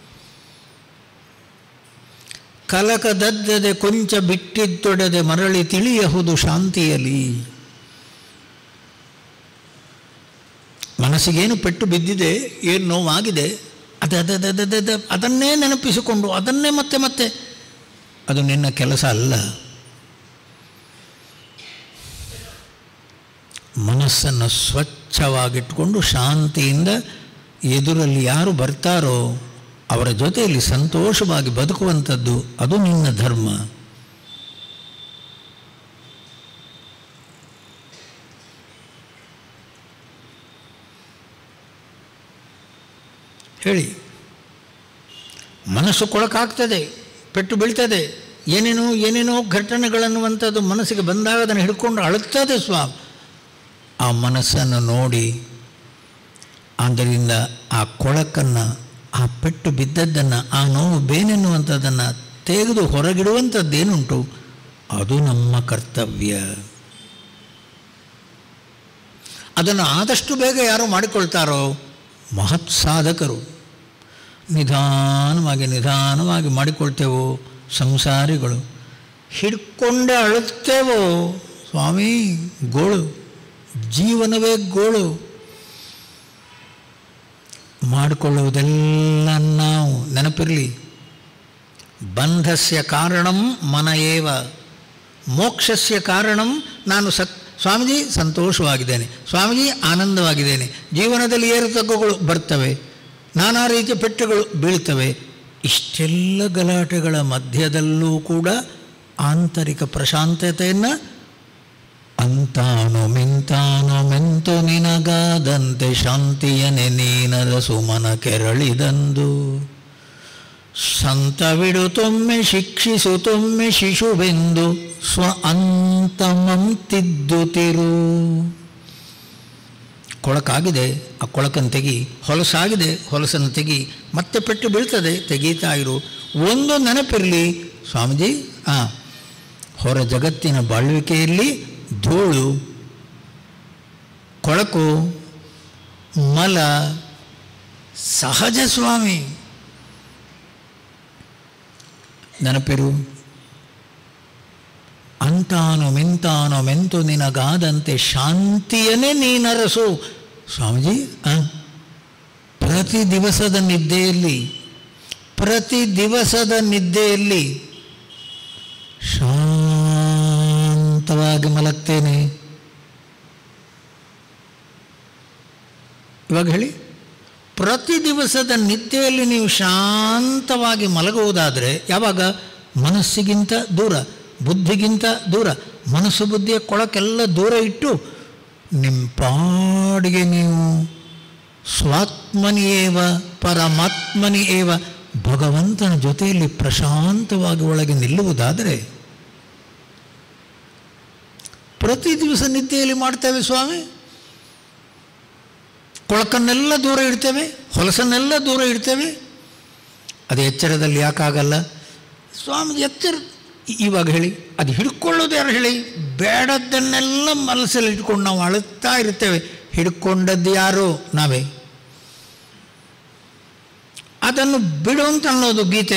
ಕಲಕದದ್ದದೆ ಕೊಂಚ ಬಿಟ್ಟಿದ್ದೊಡದೆ ಮರಳಿ ತಿಳಿಯಹುದು ಶಾಂತಿಯಲಿ ಮನಸ್ಸಿಗೇನು ಪೆಟ್ಟು ಬಿದ್ದಿದೆ ಏನು ನೋವಾಗಿದೆ ಅದ ಅದ ಅದನ್ನೇ ನೆನಪಿಸಿಕೊಂಡು ಅದನ್ನೇ ಮತ್ತೆ ಮತ್ತೆ ಅದು ನಿನ್ನ ಕೆಲಸ ಅಲ್ಲ ಮನಸ್ಸನ್ನು ಸ್ವಚ್ಛವಾಗಿಟ್ಕೊಂಡು ಶಾಂತಿಯಿಂದ ಎದುರಲ್ಲಿ ಯಾರು ಬರ್ತಾರೋ ಅವರ ಜೊತೆಯಲ್ಲಿ ಸಂತೋಷವಾಗಿ ಬದುಕುವಂಥದ್ದು ಅದು ನಿನ್ನ ಧರ್ಮ ಹೇಳಿ ಮನಸ್ಸು ಕೊಳಕಾಗ್ತದೆ ಪೆಟ್ಟು ಬೀಳ್ತದೆ ಏನೇನೋ ಏನೇನೋ ಘಟನೆಗಳನ್ನುವಂಥದ್ದು ಮನಸ್ಸಿಗೆ ಬಂದಾಗ ಅದನ್ನು ಹಿಡ್ಕೊಂಡು ಅಳುತ್ತದೆ ಸ್ವಾಮಿ ಆ ಮನಸ್ಸನ್ನು ನೋಡಿ ಆದ್ದರಿಂದ ಆ ಕೊಳಕನ್ನು ಆ ಪೆಟ್ಟು ಬಿದ್ದದ್ದನ್ನು ಆ ನೋವು ಬೇನೆನ್ನುವಂಥದ್ದನ್ನು ತೆಗೆದು ಹೊರಗಿಡುವಂಥದ್ದೇನುಂಟು ಅದು ನಮ್ಮ ಕರ್ತವ್ಯ ಅದನ್ನು ಆದಷ್ಟು ಬೇಗ ಯಾರು ಮಾಡಿಕೊಳ್ತಾರೋ ಮಹತ್ ಸಾಧಕರು ನಿಧಾನವಾಗಿ ನಿಧಾನವಾಗಿ ಮಾಡಿಕೊಳ್ತೇವೋ ಸಂಸಾರಿಗಳು ಹಿಡ್ಕೊಂಡೇ ಅಳುತ್ತೇವೋ ಸ್ವಾಮಿ ಗೋಳು ಜೀವನವೇ ಗೋಳು ಮಾಡಿಕೊಳ್ಳುವುದೆಲ್ಲ ನಾವು ನೆನಪಿರಲಿ ಬಂಧಸ್ಯ ಕಾರಣಂ ಮನ ಏವ ಮೋಕ್ಷಸ್ಯ ಕಾರಣಂ ನಾನು ಸತ್ ಸ್ವಾಮೀಜಿ ಸಂತೋಷವಾಗಿದ್ದೇನೆ ಸ್ವಾಮೀಜಿ ಆನಂದವಾಗಿದ್ದೇನೆ ಜೀವನದಲ್ಲಿ ಏರುತಗ್ಗುಗಳು ಬರ್ತವೆ ನಾನಾ ರೀತಿಯ ಪೆಟ್ಟುಗಳು ಬೀಳ್ತವೆ ಇಷ್ಟೆಲ್ಲ ಗಲಾಟೆಗಳ ಮಧ್ಯದಲ್ಲೂ ಕೂಡ ಆಂತರಿಕ ಪ್ರಶಾಂತತೆಯನ್ನು ಅಂತಾನು ಮಿಂತಾನು ಮೆಂತು ನಿನಗಾದಂತೆ ಶಾಂತಿಯನೆ ನೀನರ ಸುಮನ ಕೆರಳಿದಂದು ಸಂತವಿಡು ತೊಮ್ಮೆ ಶಿಕ್ಷಿಸು ತೊಮ್ಮೆ ಶಿಶುವೆಂದು ಸ್ವ ಅಂತಮಂ ತಿದ್ದುತ್ತಿರು ಕೊಳಕಾಗಿದೆ ಆ ಕೊಳಕನ್ನು ತೆಗಿ ಹೊಲಸಾಗಿದೆ ಹೊಲಸನ್ನು ತೆಗಿ ಮತ್ತೆ ಪೆಟ್ಟು ಬೀಳ್ತದೆ ತೆಗೀತಾ ಇರು ಒಂದು ನೆನಪಿರಲಿ ಸ್ವಾಮೀಜಿ ಆ ಹೊರ ಜಗತ್ತಿನ ಬಾಳ್ವಿಕೆಯಲ್ಲಿ ಧೂಳು ಕೊಳಕು ಮಲ ಸಹಜ ಸ್ವಾಮಿ ನೆನಪಿರು ಅಂತಾನು ಮಿಂತಾನು ಮೆಂತು ನಿನಗಾದಂತೆ ಶಾಂತಿಯನ್ನೇ ನೀನರಸು ಸ್ವಾಮೀಜಿ ಆ, ಪ್ರತಿ ದಿವಸದ ನಿದ್ದೆಯಲ್ಲಿ ಪ್ರತಿ ದಿವಸದ ನಿದ್ದೆಯಲ್ಲಿ ಶಾಂತವಾಗಿ ಮಲಗ್ತೇನೆ ಇವಾಗ ಹೇಳಿ ಪ್ರತಿ ದಿವಸದ ನಿದ್ದೆಯಲ್ಲಿ ನೀವು ಶಾಂತವಾಗಿ ಮಲಗುವುದಾದರೆ ಯಾವಾಗ ಮನಸ್ಸಿಗಿಂತ ದೂರ ಬುದ್ಧಿಗಿಂತ ದೂರ ಮನಸ್ಸು ಬುದ್ಧಿಯ ಕೊಳಕೆಲ್ಲ ದೂರ ಇಟ್ಟು ನಿಮ್ಮ ಪಾಡಿಗೆ ನೀವು ಸ್ವಾತ್ಮನಿಯೇವ ಪರಮಾತ್ಮನಿ ಏವ ಭಗವಂತನ ಜೊತೆಯಲ್ಲಿ ಪ್ರಶಾಂತವಾಗಿ ಒಳಗೆ ನಿಲ್ಲುವುದಾದರೆ ಪ್ರತಿ ದಿವಸ ನಿದ್ದೆಯಲ್ಲಿ ಮಾಡ್ತೇವೆ ಸ್ವಾಮಿ ಕೊಳಕನ್ನೆಲ್ಲ ದೂರ ಇಡ್ತೇವೆ ಹೊಲಸನ್ನೆಲ್ಲ ದೂರ ಇಡ್ತೇವೆ ಅದು ಎಚ್ಚರದಲ್ಲಿ ಯಾಕಾಗಲ್ಲ ಸ್ವಾಮಿ ಎಚ್ಚರ ಇವಾಗ ಹೇಳಿ ಅದು ಹಿಡ್ಕೊಳ್ಳೋದು ಯಾರು ಹೇಳಿ ಬೇಡದ್ದನ್ನೆಲ್ಲ ಮನಸ್ಸಲ್ಲಿ ಇಟ್ಕೊಂಡು ನಾವು ಅಳುತ್ತಾ ಇರ್ತೇವೆ ಹಿಡ್ಕೊಂಡದ್ದು ಯಾರು ನಾವೇ ಅದನ್ನು ಬಿಡು ಅಂತ ಅನ್ನೋದು ಗೀತೆ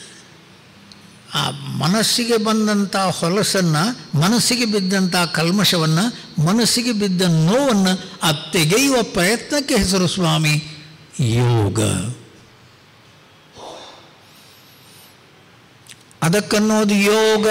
ಆ ಮನಸ್ಸಿಗೆ ಬಂದಂಥ ಹೊಲಸನ್ನು ಮನಸ್ಸಿಗೆ ಬಿದ್ದಂಥ ಕಲ್ಮಶವನ್ನು ಮನಸ್ಸಿಗೆ ಬಿದ್ದ ನೋವನ್ನು ಆ ತೆಗೆಯುವ ಪ್ರಯತ್ನಕ್ಕೆ ಹೆಸರು ಸ್ವಾಮಿ ಯೋಗ ಅದಕ್ಕನ್ನೋದು ಯೋಗ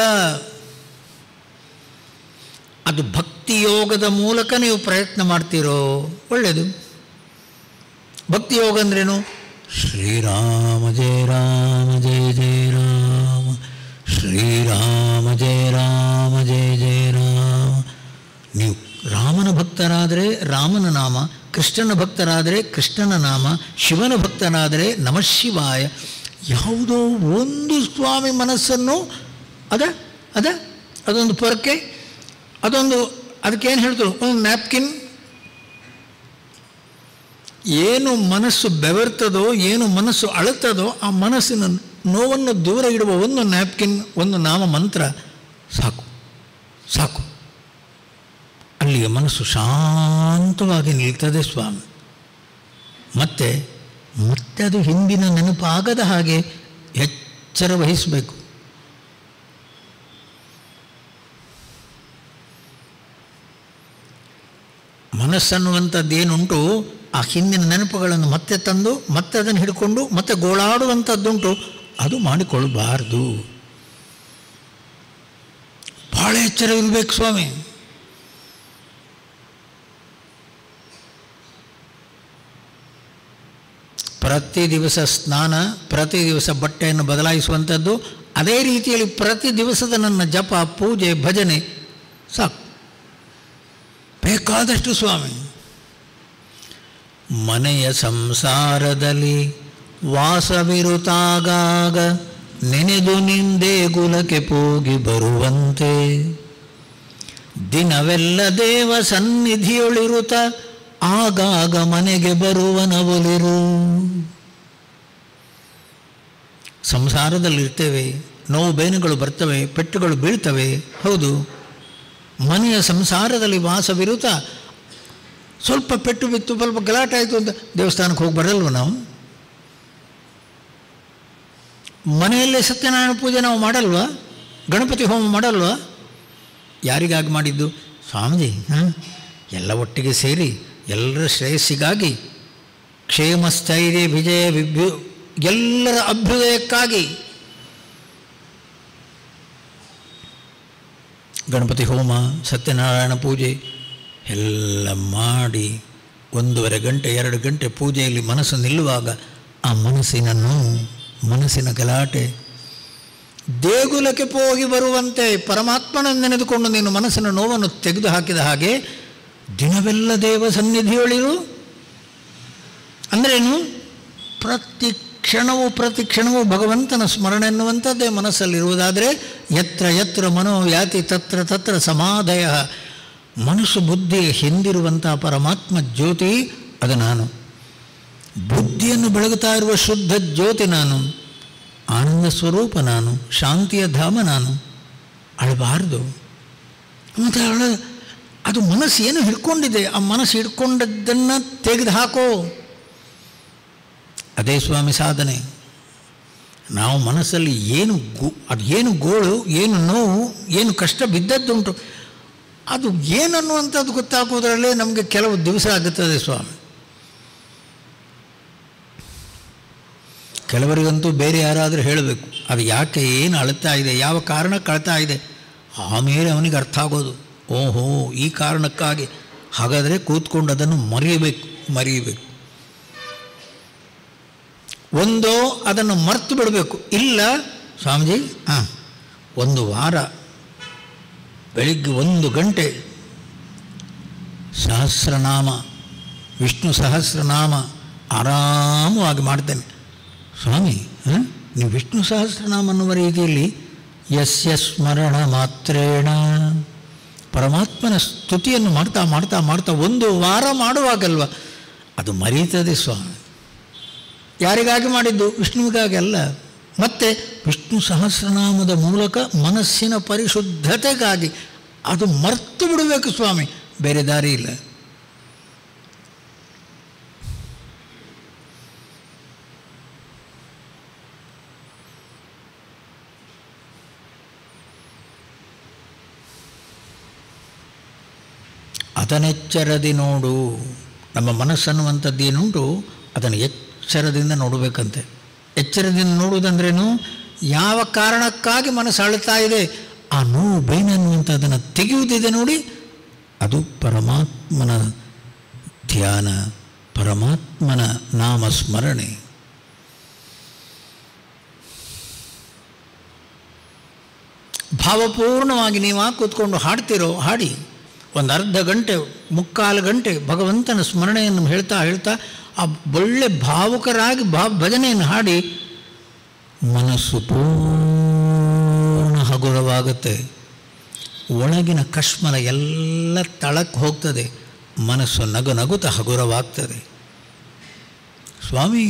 ಅದು ಭಕ್ತಿ ಯೋಗದ ಮೂಲಕ ನೀವು ಪ್ರಯತ್ನ ಮಾಡ್ತೀರೋ ಒಳ್ಳೆಯದು ಭಕ್ತಿ ಯೋಗ ಅಂದ್ರೇನು ಶ್ರೀರಾಮ ಜಯ ರಾಮ ಜಯ ಜಯ ರಾಮ ಶ್ರೀರಾಮ ಜಯ ರಾಮ ಜಯ ಜಯ ರಾಮ ನೀವು ರಾಮನ ಭಕ್ತರಾದರೆ ರಾಮನ ನಾಮ ಕೃಷ್ಣನ ಭಕ್ತರಾದರೆ ಕೃಷ್ಣನ ನಾಮ ಶಿವನ ಭಕ್ತನಾದರೆ ನಮಃ ಶಿವಾಯ ಯಾವುದೋ ಒಂದು ಸ್ವಾಮಿ ಮನಸ್ಸನ್ನು ಅದ ಅದ ಅದೊಂದು ಪೊರಕೆ ಅದೊಂದು ಅದಕ್ಕೇನು ಹೇಳ್ತಾರೆ ಒಂದು ನ್ಯಾಪ್ಕಿನ್ ಏನು ಮನಸ್ಸು ಬೆವರ್ತದೋ ಏನು ಮನಸ್ಸು ಅಳುತ್ತದೋ ಆ ಮನಸ್ಸಿನ ನೋವನ್ನು ದೂರ ಇಡುವ ಒಂದು ನ್ಯಾಪ್ಕಿನ್ ಒಂದು ನಾಮ ಮಂತ್ರ ಸಾಕು ಸಾಕು ಅಲ್ಲಿಗೆ ಮನಸ್ಸು ಶಾಂತವಾಗಿ ನಿಲ್ತದೆ ಸ್ವಾಮಿ ಮತ್ತೆ ಮತ್ತೆ ಅದು ಹಿಂದಿನ ನೆನಪಾಗದ ಹಾಗೆ ಎಚ್ಚರ ವಹಿಸಬೇಕು ಮನಸ್ಸನ್ನುವಂಥದ್ದು ಏನುಂಟು ಆ ಹಿಂದಿನ ನೆನಪುಗಳನ್ನು ಮತ್ತೆ ತಂದು ಮತ್ತೆ ಅದನ್ನು ಹಿಡ್ಕೊಂಡು ಮತ್ತೆ ಗೋಳಾಡುವಂಥದ್ದುಂಟು ಅದು ಮಾಡಿಕೊಳ್ಳಬಾರ್ದು ಭಾಳ ಎಚ್ಚರ ಇರಬೇಕು ಸ್ವಾಮಿ ಪ್ರತಿ ದಿವಸ ಸ್ನಾನ ಪ್ರತಿ ದಿವಸ ಬಟ್ಟೆಯನ್ನು ಬದಲಾಯಿಸುವಂಥದ್ದು ಅದೇ ರೀತಿಯಲ್ಲಿ ಪ್ರತಿ ದಿವಸದ ನನ್ನ ಜಪ ಪೂಜೆ ಭಜನೆ ಸಾಕು ಬೇಕಾದಷ್ಟು ಸ್ವಾಮಿ ಮನೆಯ ಸಂಸಾರದಲ್ಲಿ ವಾಸವಿರುತ್ತಾಗಾಗ ನೆನೆದು ನಿಂದೆ ಗುಲಕ್ಕೆ ಪೋಗಿ ಬರುವಂತೆ ದಿನವೆಲ್ಲ ದೇವ ಸನ್ನಿಧಿಯೊಳಿರುತ್ತ ಆಗಾಗ ಮನೆಗೆ ಬರುವನವಲಿರು ಸಂಸಾರದಲ್ಲಿರ್ತೇವೆ ನೋವು ಬೇನುಗಳು ಬರ್ತವೆ ಪೆಟ್ಟುಗಳು ಬೀಳ್ತವೆ ಹೌದು ಮನೆಯ ಸಂಸಾರದಲ್ಲಿ ವಾಸವಿರುತ್ತಾ ಸ್ವಲ್ಪ ಪೆಟ್ಟು ಬಿತ್ತು ಸ್ವಲ್ಪ ಗಲಾಟೆ ಆಯಿತು ಅಂತ ದೇವಸ್ಥಾನಕ್ಕೆ ಹೋಗಿ ಬರಲ್ವ ನಾವು ಮನೆಯಲ್ಲೇ ಸತ್ಯನಾರಾಯಣ ಪೂಜೆ ನಾವು ಮಾಡಲ್ವಾ ಗಣಪತಿ ಹೋಮ ಮಾಡಲ್ವಾ ಯಾರಿಗಾಗಿ ಮಾಡಿದ್ದು ಸ್ವಾಮೀಜಿ ಹಾಂ ಎಲ್ಲ ಒಟ್ಟಿಗೆ ಸೇರಿ ಎಲ್ಲರ ಶ್ರೇಯಸ್ಸಿಗಾಗಿ ಕ್ಷೇಮ ಸ್ಥೈರ್ಯ ವಿಜಯ ವಿಭ್ಯು ಎಲ್ಲರ ಅಭ್ಯುದಯಕ್ಕಾಗಿ ಗಣಪತಿ ಹೋಮ ಸತ್ಯನಾರಾಯಣ ಪೂಜೆ ಎಲ್ಲ ಮಾಡಿ ಒಂದೂವರೆ ಗಂಟೆ ಎರಡು ಗಂಟೆ ಪೂಜೆಯಲ್ಲಿ ಮನಸ್ಸು ನಿಲ್ಲುವಾಗ ಆ ಮನಸ್ಸಿನ ನೋವು ಮನಸ್ಸಿನ ಗಲಾಟೆ ದೇಗುಲಕ್ಕೆ ಹೋಗಿ ಬರುವಂತೆ ಪರಮಾತ್ಮನ ನೆನೆದುಕೊಂಡು ನೀನು ಮನಸ್ಸಿನ ನೋವನ್ನು ತೆಗೆದು ಹಾಕಿದ ಹಾಗೆ ದಿನವೆಲ್ಲ ದೇವ ಸನ್ನಿಧಿಯೊಳಿರು ಅಂದ್ರೇನು ಪ್ರತಿ ಕ್ಷಣವೂ ಪ್ರತಿ ಕ್ಷಣವೂ ಭಗವಂತನ ಸ್ಮರಣೆ ಎನ್ನುವಂಥದ್ದೇ ಮನಸ್ಸಲ್ಲಿರುವುದಾದರೆ ಯತ್ರ ಯತ್ರ ಮನೋವ್ಯಾತಿ ತತ್ರ ತತ್ರ ಸಮಾಧಯ ಮನಸ್ಸು ಬುದ್ಧಿ ಹಿಂದಿರುವಂಥ ಪರಮಾತ್ಮ ಜ್ಯೋತಿ ಅದು ನಾನು ಬುದ್ಧಿಯನ್ನು ಬೆಳಗುತ್ತಾ ಇರುವ ಶುದ್ಧ ಜ್ಯೋತಿ ನಾನು ಆನಂದ ಸ್ವರೂಪ ನಾನು ಶಾಂತಿಯ ಧಾಮ ನಾನು ಅಳಬಾರ್ದು ಮತ್ತು ಅಳ ಅದು ಮನಸ್ಸು ಏನು ಹಿಡ್ಕೊಂಡಿದೆ ಆ ಮನಸ್ಸು ಹಿಡ್ಕೊಂಡದ್ದನ್ನು ತೆಗೆದು ಹಾಕೋ ಅದೇ ಸ್ವಾಮಿ ಸಾಧನೆ ನಾವು ಮನಸ್ಸಲ್ಲಿ ಏನು ಗೋ ಅದು ಏನು ಗೋಳು ಏನು ನೋವು ಏನು ಕಷ್ಟ ಬಿದ್ದದ್ದುಂಟು ಅದು ಏನನ್ನುವಂಥದ್ದು ಗೊತ್ತಾಗುವುದರಲ್ಲೇ ನಮಗೆ ಕೆಲವು ದಿವಸ ಆಗುತ್ತದೆ ಸ್ವಾಮಿ ಕೆಲವರಿಗಂತೂ ಬೇರೆ ಯಾರಾದರೂ ಹೇಳಬೇಕು ಅದು ಯಾಕೆ ಏನು ಅಳ್ತಾ ಇದೆ ಯಾವ ಕಾರಣಕ್ಕೆ ಅಳ್ತಾ ಇದೆ ಆಮೇಲೆ ಅವನಿಗೆ ಅರ್ಥ ಆಗೋದು ಓಹೋ ಈ ಕಾರಣಕ್ಕಾಗಿ ಹಾಗಾದರೆ ಕೂತ್ಕೊಂಡು ಅದನ್ನು ಮರೆಯಬೇಕು ಮರೆಯಬೇಕು ಒಂದೋ ಅದನ್ನು ಮರ್ತು ಬಿಡಬೇಕು ಇಲ್ಲ ಸ್ವಾಮೀಜಿ ಹಾಂ ಒಂದು ವಾರ ಬೆಳಿಗ್ಗೆ ಒಂದು ಗಂಟೆ ಸಹಸ್ರನಾಮ ವಿಷ್ಣು ಸಹಸ್ರನಾಮ ಆರಾಮವಾಗಿ ಮಾಡ್ತೇನೆ ಸ್ವಾಮಿ ಹ? ನೀವು ವಿಷ್ಣು ಸಹಸ್ರನಾಮ ಅನ್ನುವ ರೀತಿಯಲ್ಲಿ ಯಸ್ಯ ಸ್ಮರಣ ಮಾತ್ರೇಣ ಪರಮಾತ್ಮನ ಸ್ತುತಿಯನ್ನು ಮಾಡ್ತಾ ಮಾಡ್ತಾ ಮಾಡ್ತಾ ಒಂದು ವಾರ ಮಾಡುವಾಗಲ್ವ ಅದು ಮರೀತದೆ ಸ್ವಾಮಿ ಯಾರಿಗಾಗಿ ಮಾಡಿದ್ದು ವಿಷ್ಣುವಿಗಾಗಿ ಅಲ್ಲ ಮತ್ತೆ ವಿಷ್ಣು ಸಹಸ್ರನಾಮದ ಮೂಲಕ ಮನಸ್ಸಿನ ಪರಿಶುದ್ಧತೆಗಾಗಿ ಅದು ಮರ್ತು ಬಿಡಬೇಕು ಸ್ವಾಮಿ ಬೇರೆ ದಾರಿ ಇಲ್ಲ ಅದನ್ನೆಚ್ಚರದಿ ನೋಡು ನಮ್ಮ ಮನಸ್ಸನ್ನುವಂಥದ್ದು ಏನುಂಟು ಅದನ್ನು ಎಚ್ಚರದಿಂದ ನೋಡಬೇಕಂತೆ ಎಚ್ಚರದಿಂದ ನೋಡುವುದಂದ್ರೇನು ಯಾವ ಕಾರಣಕ್ಕಾಗಿ ಮನಸ್ಸು ಅಳ್ತಾ ಇದೆ ಆ ನೋವು ಬೇನೆ ಅನ್ನುವಂಥದ್ದನ್ನು ತೆಗೆಯುವುದಿದೆ ನೋಡಿ ಅದು ಪರಮಾತ್ಮನ ಧ್ಯಾನ ಪರಮಾತ್ಮನ ನಾಮ ಸ್ಮರಣೆ ಭಾವಪೂರ್ಣವಾಗಿ ನೀವು ಆ ಕೂತ್ಕೊಂಡು ಹಾಡ್ತಿರೋ ಹಾಡಿ ಒಂದು ಅರ್ಧ ಗಂಟೆ ಮುಕ್ಕಾಲು ಗಂಟೆ ಭಗವಂತನ ಸ್ಮರಣೆಯನ್ನು ಹೇಳ್ತಾ ಹೇಳ್ತಾ ಆ ಒಳ್ಳೆ ಭಾವುಕರಾಗಿ ಭಾವ ಭಜನೆಯನ್ನು ಹಾಡಿ ಮನಸ್ಸು ಪೂರ್ಣ ಹಗುರವಾಗುತ್ತೆ ಒಳಗಿನ ಕಶ್ಮಲ ಎಲ್ಲ ತಳಕ್ಕೆ ಹೋಗ್ತದೆ ಮನಸ್ಸು ನಗು ನಗುತ್ತ ಹಗುರವಾಗ್ತದೆ ಸ್ವಾಮಿ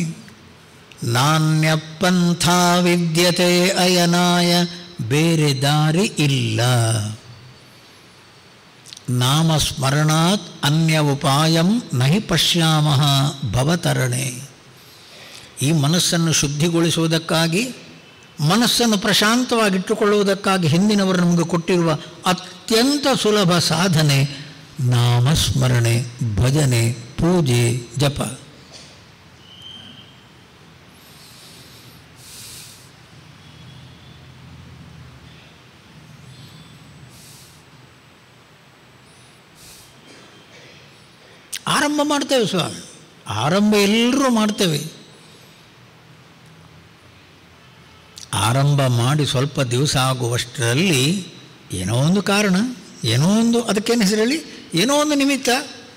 ನಾಣ್ಯಪಂಥ ವಿದ್ಯತೆ ಅಯನಾಯ ಬೇರೆ ದಾರಿ ಇಲ್ಲ ನಾಮಸ್ಮರಣಾತ್ ಅನ್ಯ ಉಪಾಯಂ ನಹಿ ಪಶ್ಯಾಮಃ ಭವತರಣೆ ಈ ಮನಸ್ಸನ್ನು ಶುದ್ಧಿಗೊಳಿಸುವುದಕ್ಕಾಗಿ ಮನಸ್ಸನ್ನು ಪ್ರಶಾಂತವಾಗಿಟ್ಟುಕೊಳ್ಳುವುದಕ್ಕಾಗಿ ಹಿಂದಿನವರು ನಮಗೆ ಕೊಟ್ಟಿರುವ ಅತ್ಯಂತ ಸುಲಭ ಸಾಧನೆ ನಾಮಸ್ಮರಣೆ ಭಜನೆ ಪೂಜೆ ಜಪ ಆರಂಭ ಮಾಡ್ತೇವೆ ಸ್ವಾಮಿ ಆರಂಭ ಎಲ್ಲರೂ ಮಾಡ್ತೇವೆ ಆರಂಭ ಮಾಡಿ ಸ್ವಲ್ಪ ದಿವಸ ಆಗುವಷ್ಟರಲ್ಲಿ ಏನೋ ಒಂದು ಕಾರಣ ಏನೋ ಒಂದು ಅದಕ್ಕೇನು ಹೆಸರು ಹೇಳಿ ಏನೋ ಒಂದು ನಿಮಿತ್ತ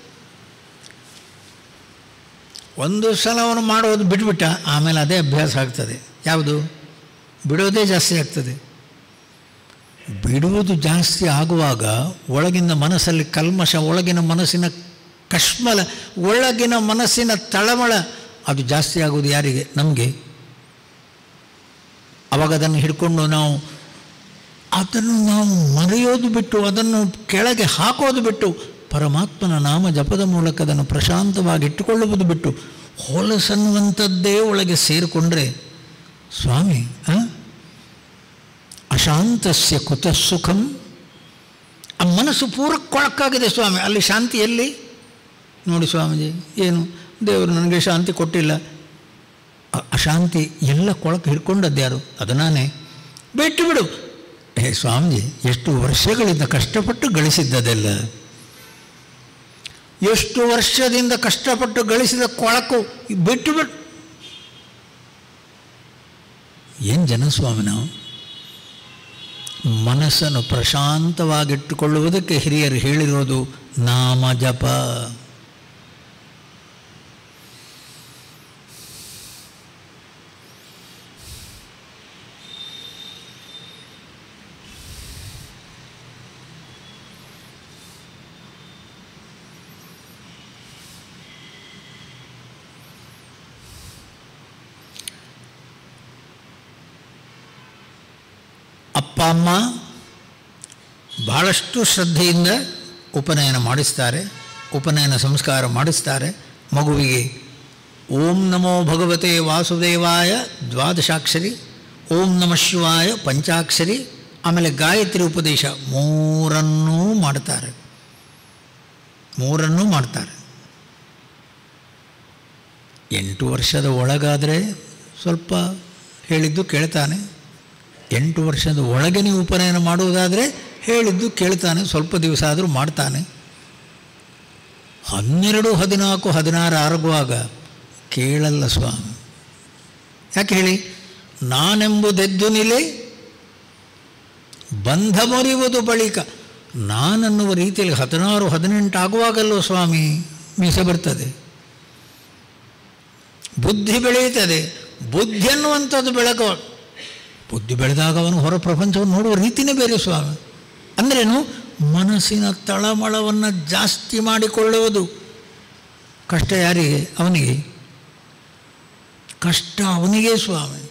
ಒಂದು ಸಲ ಅವನು ಮಾಡೋದು ಬಿಟ್ಬಿಟ್ಟ ಆಮೇಲೆ ಅದೇ ಅಭ್ಯಾಸ ಆಗ್ತದೆ ಯಾವುದು ಬಿಡೋದೇ ಜಾಸ್ತಿ ಆಗ್ತದೆ ಬಿಡುವುದು ಜಾಸ್ತಿ ಆಗುವಾಗ ಒಳಗಿನ ಮನಸ್ಸಲ್ಲಿ ಕಲ್ಮಶ ಒಳಗಿನ ಮನಸ್ಸಿನ ಕಶ್ಮಲ ಒಳಗಿನ ಮನಸ್ಸಿನ ತಳಮಳ ಅದು ಜಾಸ್ತಿ ಆಗುವುದು ಯಾರಿಗೆ ನಮಗೆ ಅವಾಗ ಅದನ್ನು ಹಿಡ್ಕೊಂಡು ನಾವು ಅದನ್ನು ನಾವು ಮರೆಯೋದು ಬಿಟ್ಟು ಅದನ್ನು ಕೆಳಗೆ ಹಾಕೋದು ಬಿಟ್ಟು ಪರಮಾತ್ಮನ ನಾಮ ಜಪದ ಮೂಲಕ ಅದನ್ನು ಪ್ರಶಾಂತವಾಗಿ ಇಟ್ಟುಕೊಳ್ಳುವುದು ಬಿಟ್ಟು ಹೊಲಸನ್ನುವಂಥದ್ದೇ ಒಳಗೆ ಸೇರಿಕೊಂಡ್ರೆ ಸ್ವಾಮಿ ಆ? ಅಶಾಂತಸ್ಯ ಕುತ ಸುಖಂ ಆ ಮನಸ್ಸು ಪೂರ ಕೊಳಕಾಗಿದೆ ಸ್ವಾಮಿ ಅಲ್ಲಿ ಶಾಂತಿ ಎಲ್ಲಿ ನೋಡಿ ಸ್ವಾಮೀಜಿ ಏನು ದೇವರು ನನಗೆ ಶಾಂತಿ ಕೊಟ್ಟಿಲ್ಲ ಅ- ಅಶಾಂತಿ ಎಲ್ಲ ಕೊಳಕು ಹಿಡ್ಕೊಂಡದ್ದು ಯಾರು ಅದು ನಾನೇ ಬಿಟ್ಟು ಬಿಡು ಹೇ ಸ್ವಾಮೀಜಿ ಎಷ್ಟು ವರ್ಷಗಳಿಂದ ಕಷ್ಟಪಟ್ಟು ಗಳಿಸಿದ್ದದೆಲ್ಲ ಎಷ್ಟು ವರ್ಷದಿಂದ ಕಷ್ಟಪಟ್ಟು ಗಳಿಸಿದ ಕೊಳಕು ಬಿಟ್ಟು ಬಿಟ್ಟು ಏನು ಜನ ಸ್ವಾಮಿ ನಾವು ಮನಸ್ಸನ್ನು ಪ್ರಶಾಂತವಾಗಿಟ್ಟುಕೊಳ್ಳುವುದಕ್ಕೆ ಹಿರಿಯರು ಹೇಳಿರೋದು ನಾಮ ಜಪ ಅಪ್ಪ ಅಮ್ಮ ಬಹಳಷ್ಟು ಶ್ರದ್ಧೆಯಿಂದ ಉಪನಯನ ಮಾಡಿಸ್ತಾರೆ ಉಪನಯನ ಸಂಸ್ಕಾರ ಮಾಡಿಸ್ತಾರೆ ಮಗುವಿಗೆ ಓಂ ನಮೋ ಭಗವತೆ ವಾಸುದೇವಾಯ ದ್ವಾದಶಾಕ್ಷರಿ ಓಂ ನಮ ಶಿವಾಯ ಪಂಚಾಕ್ಷರಿ ಆಮೇಲೆ ಗಾಯತ್ರಿ ಉಪದೇಶ ಮೂರನ್ನೂ ಮಾಡ್ತಾರೆ ಮೂರನ್ನೂ ಮಾಡ್ತಾರೆ ಎಂಟು ವರ್ಷದ ಒಳಗಾದರೆ ಸ್ವಲ್ಪ ಹೇಳಿದ್ದು ಕೇಳ್ತಾನೆ ಎಂಟು ವರ್ಷದ ಒಳಗೆ ನೀವು ಉಪನಯನ ಮಾಡುವುದಾದರೆ ಹೇಳಿದ್ದು ಕೇಳ್ತಾನೆ ಸ್ವಲ್ಪ ದಿವಸ ಆದರೂ ಮಾಡ್ತಾನೆ ಹನ್ನೆರಡು ಹದಿನಾಲ್ಕು ಹದಿನಾರು ಆಗುವಾಗ ಕೇಳಲ್ಲ ಸ್ವಾಮಿ ಯಾಕೆ ಹೇಳಿ ನಾನೆಂಬುದೆದ್ದು ನಿಲೆ ಬಂಧ ಮುರಿಯುವುದು ಬಳಿಕ ನಾನನ್ನುವ ರೀತಿಯಲ್ಲಿ ಹದಿನಾರು ಹದಿನೆಂಟು ಆಗುವಾಗಲ್ಲೋ ಸ್ವಾಮಿ ಮೀಸೆ ಬರ್ತದೆ ಬುದ್ಧಿ ಬೆಳೆಯುತ್ತದೆ ಬುದ್ಧಿ ಅನ್ನುವಂಥದ್ದು ಬೆಳಕು ಬುದ್ಧಿ ಬೆಳೆದಾಗ ಅವನು ಹೊರ ಪ್ರಪಂಚವನ್ನು ನೋಡುವ ರೀತಿನೇ ಬೇರೆ ಸ್ವಾಮಿ ಅಂದ್ರೇನು ಮನಸ್ಸಿನ ತಳಮಳವನ್ನು ಜಾಸ್ತಿ ಮಾಡಿಕೊಳ್ಳುವುದು ಕಷ್ಟ ಯಾರಿಗೆ ಅವನಿಗೆ ಕಷ್ಟ ಅವನಿಗೆ ಸ್ವಾಮಿ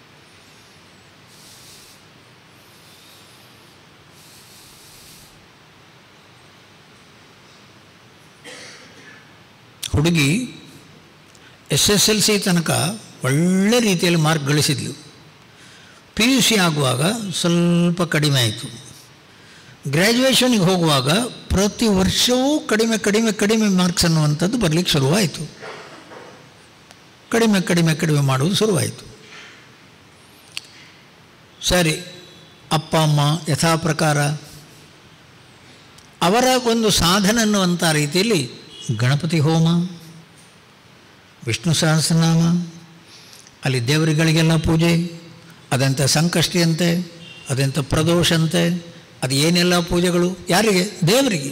ಹುಡುಗಿ ಎಸ್ ಎಸ್ ಎಲ್ ಸಿ ತನಕ ಒಳ್ಳೆ ರೀತಿಯಲ್ಲಿ ಮಾರ್ಕ್ ಗಳಿಸಿದ್ಲು ಪಿ ಯು ಸಿ ಆಗುವಾಗ ಸ್ವಲ್ಪ ಕಡಿಮೆ ಆಯಿತು ಗ್ರ್ಯಾಜುಯೇಷನ್ಗೆ ಹೋಗುವಾಗ ಪ್ರತಿ ವರ್ಷವೂ ಕಡಿಮೆ ಕಡಿಮೆ ಕಡಿಮೆ ಮಾರ್ಕ್ಸ್ ಅನ್ನುವಂಥದ್ದು ಬರಲಿಕ್ಕೆ ಶುರುವಾಯಿತು ಕಡಿಮೆ ಕಡಿಮೆ ಕಡಿಮೆ ಮಾಡುವುದು ಶುರುವಾಯಿತು ಸರಿ ಅಪ್ಪ ಅಮ್ಮ ಯಥಾ ಪ್ರಕಾರ ಅವರ ಒಂದು ಸಾಧನ ಅನ್ನುವಂಥ ರೀತಿಯಲ್ಲಿ ಗಣಪತಿ ಹೋಮ ವಿಷ್ಣು ಸಹಸ್ರನಾಮ ಅಲ್ಲಿ ದೇವರುಗಳಿಗೆಲ್ಲ ಪೂಜೆ ಅದಂಥ ಸಂಕಷ್ಟಿ ಅಂತೆ ಅದೆಂಥ ಪ್ರದೋಷ ಅಂತೆ ಅದು ಏನೆಲ್ಲ ಪೂಜೆಗಳು ಯಾರಿಗೆ ದೇವರಿಗೆ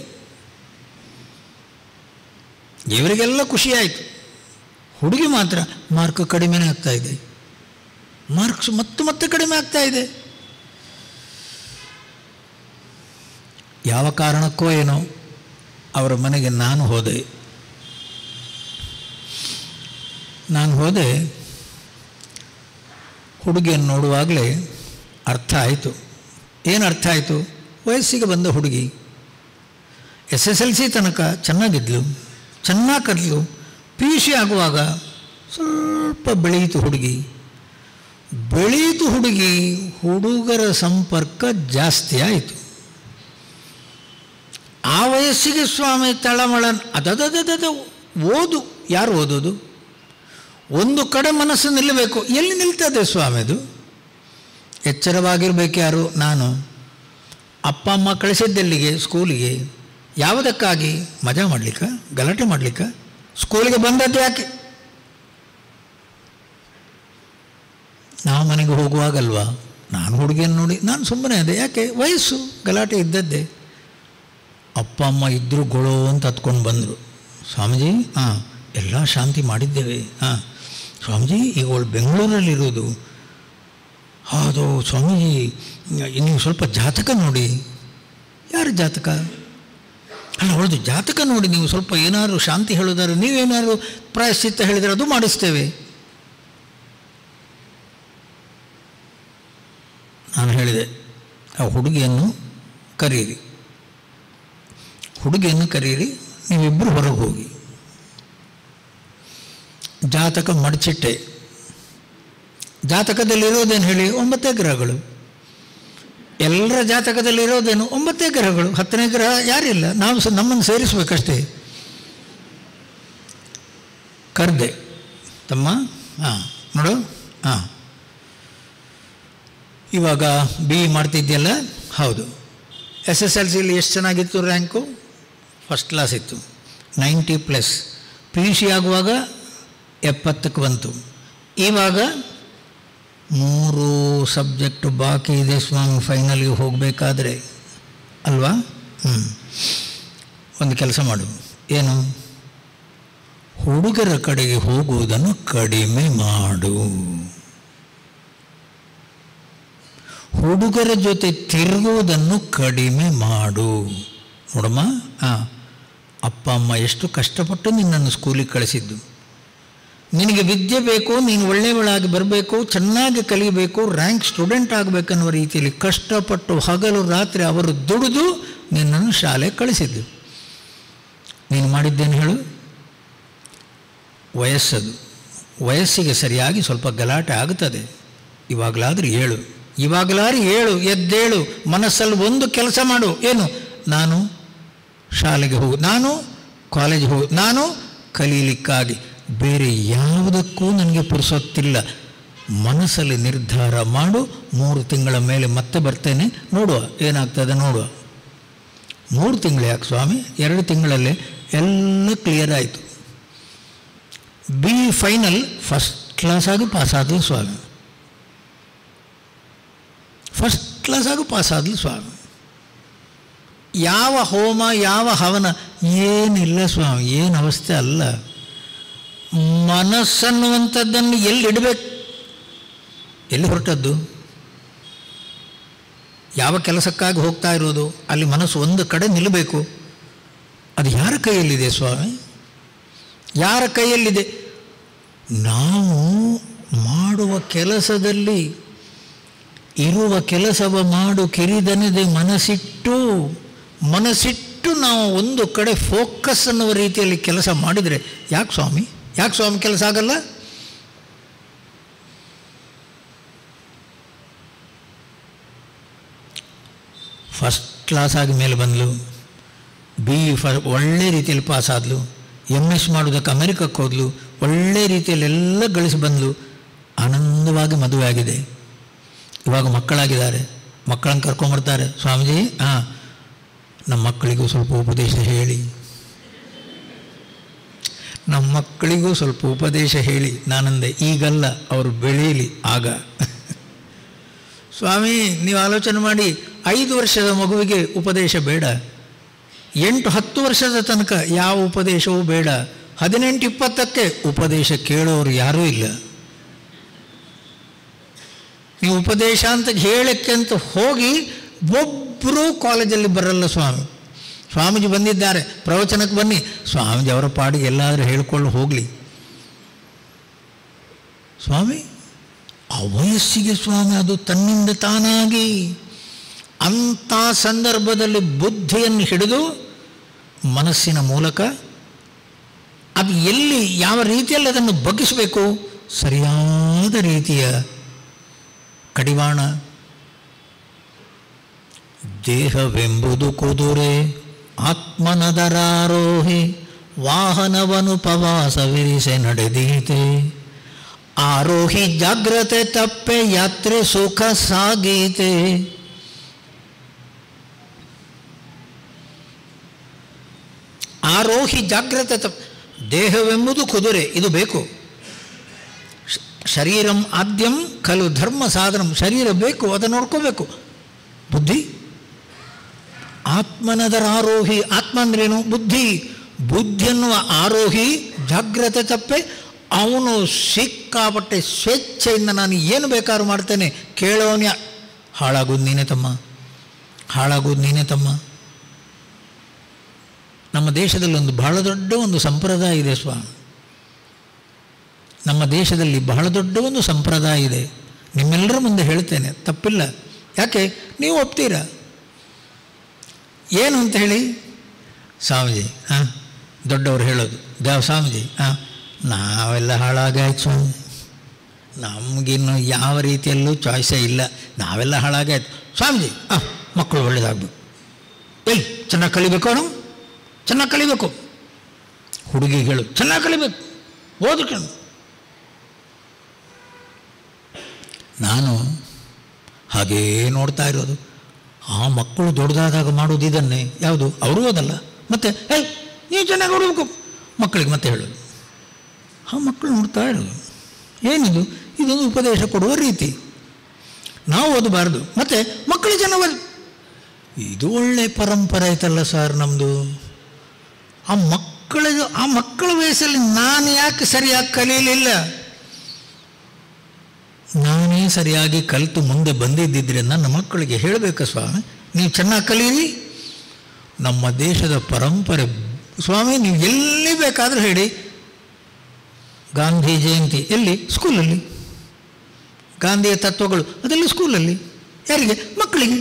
ದೇವರಿಗೆಲ್ಲ ಖುಷಿಯಾಯಿತು ಹುಡುಗಿ ಮಾತ್ರ ಮಾರ್ಕ್ ಕಡಿಮೆನೇ ಆಗ್ತಾ ಇದೆ ಮಾರ್ಕ್ಸ್ ಮತ್ತೆ ಮತ್ತೆ ಕಡಿಮೆ ಆಗ್ತಾ ಇದೆ ಯಾವ ಕಾರಣಕ್ಕೋ ಏನೋ ಅವರ ಮನೆಗೆ ನಾನು ಹೋದೆ ನಾನು ಹೋದೆ ಹುಡುಗಿಯನ್ನು ನೋಡುವಾಗಲೇ ಅರ್ಥ ಆಯಿತು ಏನು ಅರ್ಥ ಆಯಿತು ವಯಸ್ಸಿಗೆ ಬಂದ ಹುಡುಗಿ ಎಸ್ ಎಸ್ ಎಲ್ ಸಿ ತನಕ ಚೆನ್ನಾಗಿದ್ಲು ಚೆನ್ನಾಗಿ ಕಲಿದ್ಲು ಪಿ ಯು ಸಿ ಆಗುವಾಗ ಸ್ವಲ್ಪ ಬೆಳೆಯಿತು ಹುಡುಗಿ ಬೆಳೆಯಿತು ಹುಡುಗಿ ಹುಡುಗರ ಸಂಪರ್ಕ ಜಾಸ್ತಿ ಆಯಿತು ಆ ವಯಸ್ಸಿಗೆ ಸ್ವಾಮಿ ತಳಮಳ ಅದದದದ ಓದು ಯಾರು ಓದೋದು ಒಂದು ಕಡೆ ಮನಸ್ಸು ನಿಲ್ಲಬೇಕು ಎಲ್ಲಿ ನಿಲ್ತದೆ ಸ್ವಾಮಿ ಅದು ಎಚ್ಚರವಾಗಿರ್ಬೇಕು ಯಾರು ನಾನು ಅಪ್ಪ ಅಮ್ಮ ಕಳಿಸಿದ್ದೆಲ್ಲಿಗೆ ಸ್ಕೂಲಿಗೆ ಯಾವುದಕ್ಕಾಗಿ ಮಜಾ ಮಾಡಲಿಕ್ಕ ಗಲಾಟೆ ಮಾಡಲಿಕ್ಕ ಸ್ಕೂಲಿಗೆ ಬಂದದ್ದು ಯಾಕೆ ನಾವು ಮನೆಗೆ ಹೋಗುವಾಗಲ್ವಾ ನಾನು ಹುಡುಗಿಯನ್ನು ನೋಡಿ ನಾನು ಸುಮ್ಮನೆ ಅದೇ ಯಾಕೆ ವಯಸ್ಸು ಗಲಾಟೆ ಇದ್ದದ್ದೇ ಅಪ್ಪ ಅಮ್ಮ ಇದ್ದರೂ ಗೊಳೋ ಅಂತ ಹತ್ಕೊಂಡು ಬಂದರು ಸ್ವಾಮೀಜಿ ಹಾಂ ಎಲ್ಲ ಶಾಂತಿ ಮಾಡಿದ್ದೇವೆ ಹಾಂ ಸ್ವಾಮೀಜಿ ಈಗ ಅವಳು ಬೆಂಗಳೂರಲ್ಲಿರೋದು ಹೌದು ಸ್ವಾಮೀಜಿ ನೀವು ಸ್ವಲ್ಪ ಜಾತಕ ನೋಡಿ ಯಾರು ಜಾತಕ ಅಲ್ಲ ಅವಳದು ಜಾತಕ ನೋಡಿ ನೀವು ಸ್ವಲ್ಪ ಏನಾದ್ರು ಶಾಂತಿ ಹೇಳೋದಾದ್ರೆ ನೀವೇನಾದ್ರು ಪ್ರಾಯಶ್ಚಿತ್ತ ಹೇಳಿದರೆ ಅದು ಮಾಡಿಸ್ತೇವೆ ನಾನು ಹೇಳಿದೆ ಆ ಹುಡುಗಿಯನ್ನು ಕರೀರಿ ಹುಡುಗಿಯನ್ನು ಕರೀರಿ ನೀವಿಬ್ಬರು ಹೊರಗೆ ಹೋಗಿ ಜಾತಕ ಮಡಚಿಟ್ಟೆ ಜಾತಕದಲ್ಲಿರೋದೇನು ಹೇಳಿ ಒಂಬತ್ತೇ ಗ್ರಹಗಳು ಎಲ್ಲರ ಜಾತಕದಲ್ಲಿರೋದೇನು ಒಂಬತ್ತೇ ಗ್ರಹಗಳು ಹತ್ತನೇ ಗ್ರಹ ಯಾರಿಲ್ಲ ನಾವು ಸಹ ನಮ್ಮನ್ನು ಸೇರಿಸ್ಬೇಕಷ್ಟೇ ಕರ್ದೆ ತಮ್ಮ ಹಾಂ ನೋಡು ಹಾಂ ಇವಾಗ ಬಿ ಇ ಮಾಡ್ತಿದ್ಯಲ್ಲ ಹೌದು ಎಸ್ ಎಸ್ ಎಲ್ ಸಿಲಿ ಎಷ್ಟು ಚೆನ್ನಾಗಿತ್ತು ರ್ಯಾಂಕು ಫಸ್ಟ್ ಕ್ಲಾಸ್ ಇತ್ತು ninety plus P U C ಆಗುವಾಗ ಎಪ್ಪತ್ತಕ್ಕೆ ಬಂತು ಇವಾಗ ಮೂರು ಸಬ್ಜೆಕ್ಟು ಬಾಕಿ ಇದೆ ಸ್ವಾಮಿ ಫೈನಲ್ಗೆ ಹೋಗಬೇಕಾದ್ರೆ ಅಲ್ವಾ ಹ್ಞೂ ಒಂದು ಕೆಲಸ ಮಾಡು ಏನು ಹುಡುಗರ ಕಡೆಗೆ ಹೋಗುವುದನ್ನು ಕಡಿಮೆ ಮಾಡು ಹುಡುಗರ ಜೊತೆ ತಿರುಗುವುದನ್ನು ಕಡಿಮೆ ಮಾಡು ನೋಡಮ್ಮ ಹಾಂ ಅಪ್ಪ ಅಮ್ಮ ಎಷ್ಟು ಕಷ್ಟಪಟ್ಟು ನಿನ್ನನ್ನು ಸ್ಕೂಲಿಗೆ ಕಳಿಸಿದ್ದು ನಿನಗೆ ವಿದ್ಯೆ ಬೇಕು ನೀನು ಒಳ್ಳೆಯವಳಾಗಿ ಬರಬೇಕು ಚೆನ್ನಾಗಿ ಕಲಿಬೇಕು ರ್ಯಾಂಕ್ ಸ್ಟೂಡೆಂಟ್ ಆಗಬೇಕನ್ನುವ ರೀತಿಯಲ್ಲಿ ಕಷ್ಟಪಟ್ಟು ಹಗಲು ರಾತ್ರಿ ಅವರು ದುಡಿದು ನಿನ್ನನ್ನು ಶಾಲೆಗೆ ಕಳಿಸಿದ್ದು ನೀನು ಮಾಡಿದ್ದೇನು ಹೇಳು ವಯಸ್ಸದು ವಯಸ್ಸಿಗೆ ಸರಿಯಾಗಿ ಸ್ವಲ್ಪ ಗಲಾಟೆ ಆಗುತ್ತದೆ ಇವಾಗಲಾದರೂ ಏಳು ಇವಾಗಲಾದ್ರೂ ಏಳು ಎದ್ದೇಳು ಮನಸ್ಸಲ್ಲಿ ಒಂದು ಕೆಲಸ ಮಾಡು ಏನು ನಾನು ಶಾಲೆಗೆ ಹೋಗು ನಾನು ಕಾಲೇಜಿಗೆ ಹೋಗು ನಾನು ಕಲೀಲಿಕ್ಕಾಗಿ ಬೇರೆ ಯಾವುದಕ್ಕೂ ನನಗೆ ಪುರುಸೊತ್ತಿಲ್ಲ ಮನಸ್ಸಲ್ಲಿ ನಿರ್ಧಾರ ಮಾಡು ಮೂರು ತಿಂಗಳ ಮೇಲೆ ಮತ್ತೆ ಬರ್ತೇನೆ ನೋಡುವ ಏನಾಗ್ತದೆ ನೋಡುವ ಮೂರು ತಿಂಗಳು ಯಾಕೆ ಸ್ವಾಮಿ ಎರಡು ತಿಂಗಳಲ್ಲೇ ಎಲ್ಲ ಕ್ಲಿಯರ್ ಆಯಿತು ಬಿ ಫೈನಲ್ ಫಸ್ಟ್ ಕ್ಲಾಸಾಗಿ ಪಾಸಾದಲು ಸ್ವಾಮಿ ಫಸ್ಟ್ ಕ್ಲಾಸಾಗಿ ಪಾಸಾದಲು ಸ್ವಾಮಿ ಯಾವ ಹೋಮ ಯಾವ ಹವನ ಏನಿಲ್ಲ ಸ್ವಾಮಿ ಏನು ಅವಸ್ಥೆ ಅಲ್ಲ ಮನಸ್ಸನ್ನುವಂಥದ್ದನ್ನು ಎಲ್ಲಿ ಇಡಬೇಕು ಎಲ್ಲಿ ಹೊರಟದ್ದು ಯಾವ ಕೆಲಸಕ್ಕಾಗಿ ಹೋಗ್ತಾ ಇರೋದು ಅಲ್ಲಿ ಮನಸ್ಸು ಒಂದು ಕಡೆ ನಿಲ್ಲಬೇಕು ಅದು ಯಾರ ಕೈಯಲ್ಲಿದೆ ಸ್ವಾಮಿ ಯಾರ ಕೈಯಲ್ಲಿದೆ ನಾವು ಮಾಡುವ ಕೆಲಸದಲ್ಲಿ ಇರುವ ಕೆಲಸವ ಮಾಡು ಕಿರಿದನದೆ ಮನಸ್ಸಿಟ್ಟು ಮನಸ್ಸಿಟ್ಟು ನಾವು ಒಂದು ಕಡೆ ಫೋಕಸ್ ಅನ್ನುವ ರೀತಿಯಲ್ಲಿ ಕೆಲಸ ಮಾಡಿದರೆ ಯಾಕೆ ಸ್ವಾಮಿ ಯಾಕೆ ಸ್ವಾಮಿ ಕೆಲಸ ಆಗಲ್ಲ ಫಸ್ಟ್ ಕ್ಲಾಸ್ ಆಗಿ ಮೇಲೆ ಬಂದಳು ಬಿ ಫ ಒಳ್ಳೆ ರೀತಿಯಲ್ಲಿ ಪಾಸ್ ಆದಳು ಎಮ್ ಎಸ್ ಮಾಡೋದಕ್ಕೆ ಅಮೆರಿಕಕ್ಕೆ ಹೋದ್ಲು ಒಳ್ಳೆ ರೀತಿಯಲ್ಲಿ ಎಲ್ಲ ಗಳಿಸಿ ಬಂದಳು ಆನಂದವಾಗಿ ಮದುವೆ ಆಗಿದೆ ಇವಾಗ ಮಕ್ಕಳಾಗಿದ್ದಾರೆ ಮಕ್ಕಳನ್ನು ಕರ್ಕೊಂಬರ್ತಾರೆ ಸ್ವಾಮೀಜಿ ಹಾಂ ನಮ್ಮ ಮಕ್ಕಳಿಗೂ ಸ್ವಲ್ಪ ಉಪದೇಶ ಹೇಳಿ ನಮ್ಮ ಮಕ್ಕಳಿಗೂ ಸ್ವಲ್ಪ ಉಪದೇಶ ಹೇಳಿ ನಾನಂದೆ ಈಗಲ್ಲ ಅವರು ಬೆಳೀಲಿ ಆಗ ಸ್ವಾಮಿ ನೀವು ಆಲೋಚನೆ ಮಾಡಿ ಐದು ವರ್ಷದ ಮಗುವಿಗೆ ಉಪದೇಶ ಬೇಡ ಎಂಟು ಹತ್ತು ವರ್ಷದ ತನಕ ಯಾವ ಉಪದೇಶವೂ ಬೇಡ ಹದಿನೆಂಟು ಇಪ್ಪತ್ತಕ್ಕೆ ಉಪದೇಶ ಕೇಳೋರು ಯಾರೂ ಇಲ್ಲ ನೀವು ಉಪದೇಶ ಅಂತ ಹೇಳಕ್ಕೆ ಅಂತ ಹೋಗಿ ಒಬ್ಬರೂ ಕಾಲೇಜಲ್ಲಿ ಬರಲ್ಲ ಸ್ವಾಮಿ ಸ್ವಾಮೀಜಿ ಬಂದಿದ್ದಾರೆ ಪ್ರವಚನಕ್ಕೆ ಬನ್ನಿ ಸ್ವಾಮೀಜಿ ಅವರ ಪಾಡಿಗೆ ಎಲ್ಲಾದರೂ ಹೇಳ್ಕೊಂಡು ಹೋಗಲಿ ಸ್ವಾಮಿ ಆ ವಯಸ್ಸಿಗೆ ಸ್ವಾಮಿ ಅದು ತನ್ನಿಂದ ತಾನಾಗಿ ಅಂಥ ಸಂದರ್ಭದಲ್ಲಿ ಬುದ್ಧಿಯನ್ನು ಹಿಡಿದು ಮನಸ್ಸಿನ ಮೂಲಕ ಅದು ಎಲ್ಲಿ ಯಾವ ರೀತಿಯಲ್ಲಿ ಅದನ್ನು ಬಗ್ಗಿಸಬೇಕು ಸರಿಯಾದ ರೀತಿಯ ಕಡಿವಾಣ ದೇಹವೆಂಬುದು ಕುದುರೆ ಆತ್ಮನದರಾರೋಹಿ ವಾಹನವನು ಪವಾಸವಿರಿಸೆ ನಡೆದೀತೆ ಆರೋಹಿ ಜಾಗ್ರತೆ ತಪ್ಪೆ ಯಾತ್ರೆ ಸುಖ ಸಾಗೀತೆ ಆರೋಹಿ ಜಾಗ್ರತೆ ತಪ್ಪ ದೇಹವೆಂಬುದು ಕುದುರೆ ಇದು ಬೇಕು ಶ- ಶರೀರಂ ಆದ್ಯಂ ಖಲು ಧರ್ಮ ಸಾಧನಂ ಶರೀರ ಬೇಕು ಅದನ್ನು ನೋಡ್ಕೋಬೇಕು ಬುದ್ಧಿ ಆತ್ಮನದರ ಆರೋಹಿ ಆತ್ಮ ಅಂದ್ರೇನು ಬುದ್ಧಿ ಬುದ್ಧಿ ಎನ್ನುವ ಆರೋಹಿ ಜಾಗ್ರತೆ ತಪ್ಪೆ ಅವನು ಸಿಕ್ಕಾಪಟ್ಟೆ ಸ್ವೇಚ್ಛೆಯಿಂದ ನಾನು ಏನು ಬೇಕಾದ್ರೂ ಮಾಡ್ತೇನೆ ಕೇಳೋನ್ಯ ಹಾಳಾಗೋದು ನೀನೇ ತಮ್ಮ ಹಾಳಾಗೋದು ನೀನೇ ತಮ್ಮ ನಮ್ಮ ದೇಶದಲ್ಲಿ ಒಂದು ಬಹಳ ದೊಡ್ಡ ಒಂದು ಸಂಪ್ರದಾಯ ಇದೆ ಸ್ವಾಮಿ ನಮ್ಮ ದೇಶದಲ್ಲಿ ಬಹಳ ದೊಡ್ಡ ಒಂದು ಸಂಪ್ರದಾಯ ಇದೆ ನಿಮ್ಮೆಲ್ಲರ ಮುಂದೆ ಹೇಳ್ತೇನೆ ತಪ್ಪಿಲ್ಲ ಯಾಕೆ ನೀವು ಒಪ್ತೀರಾ ಏನು ಅಂತ ಹೇಳಿ ಸ್ವಾಮೀಜಿ ಹಾಂ ದೊಡ್ಡವರು ಹೇಳೋದು ದೇವ ಸ್ವಾಮೀಜಿ ಹಾಂ ನಾವೆಲ್ಲ ಹಾಳಾಗಾಯ್ತು ಸ್ವಾಮಿ ನಮಗಿನ್ನು ಯಾವ ರೀತಿಯಲ್ಲೂ ಚಾಯ್ಸೇ ಇಲ್ಲ ನಾವೆಲ್ಲ ಹಾಳಾಗಾಯ್ತು ಸ್ವಾಮೀಜಿ ಹಾಂ ಮಕ್ಕಳು ಒಳ್ಳೇದಾಗಬೇಕು ಎಲ್ಲಿ ಚೆನ್ನಾಗಿ ಕಲಿಬೇಕು ಅವನು ಚೆನ್ನಾಗಿ ಕಲಿಬೇಕು ಹುಡುಗಿಗಳು ಚೆನ್ನಾಗಿ ಕಲಿಬೇಕು ಓದ್ಕೊಂಡು ನಾನು ಹಾಗೇ ನೋಡ್ತಾ ಇರೋದು ಆ ಮಕ್ಕಳು ದೊಡ್ಡದಾದಾಗ ಮಾಡೋದು ಇದನ್ನೇ ಯಾವುದು ಅವರು ಓದಲ್ಲ ಮತ್ತೆ ಏಯ್ ನೀವು ಚೆನ್ನಾಗಿ ಓಡಬೇಕು ಮಕ್ಕಳಿಗೆ ಮತ್ತೆ ಹೇಳೋದು ಆ ಮಕ್ಕಳು ನೋಡ್ತಾ ಇರೋದು ಏನಿದು ಇದೊಂದು ಉಪದೇಶ ಕೊಡುವ ರೀತಿ ನಾವು ಓದಬಾರ್ದು ಮತ್ತು ಮಕ್ಕಳು ಜನ ಓದ್ ಇದು ಒಳ್ಳೆ ಪರಂಪರೆ ಐತಲ್ಲ ಸರ್ ನಮ್ಮದು ಆ ಮಕ್ಕಳ ಆ ಮಕ್ಕಳ ವಯಸ್ಸಲ್ಲಿ ನಾನು ಯಾಕೆ ಸರಿಯಾಗಿ ಕಲೀಲಿಲ್ಲ ನಾನೇ ಸರಿಯಾಗಿ ಕಲಿತು ಮುಂದೆ ಬಂದಿದ್ದಿದ್ರೆ ನನ್ನ ಮಕ್ಕಳಿಗೆ ಹೇಳಬೇಕು ಸ್ವಾಮಿ ನೀವು ಚೆನ್ನಾಗಿ ಕಲೀರಿ ನಮ್ಮ ದೇಶದ ಪರಂಪರೆ ಸ್ವಾಮಿ ನೀವು ಎಲ್ಲಿ ಬೇಕಾದರೂ ಹೇಳಿ ಗಾಂಧಿ ಜಯಂತಿ ಎಲ್ಲಿ ಸ್ಕೂಲಲ್ಲಿ ಗಾಂಧಿಯ ತತ್ವಗಳು ಅದೆಲ್ಲ ಸ್ಕೂಲಲ್ಲಿ ಯಾರಿಗೆ ಮಕ್ಕಳಿಗೆ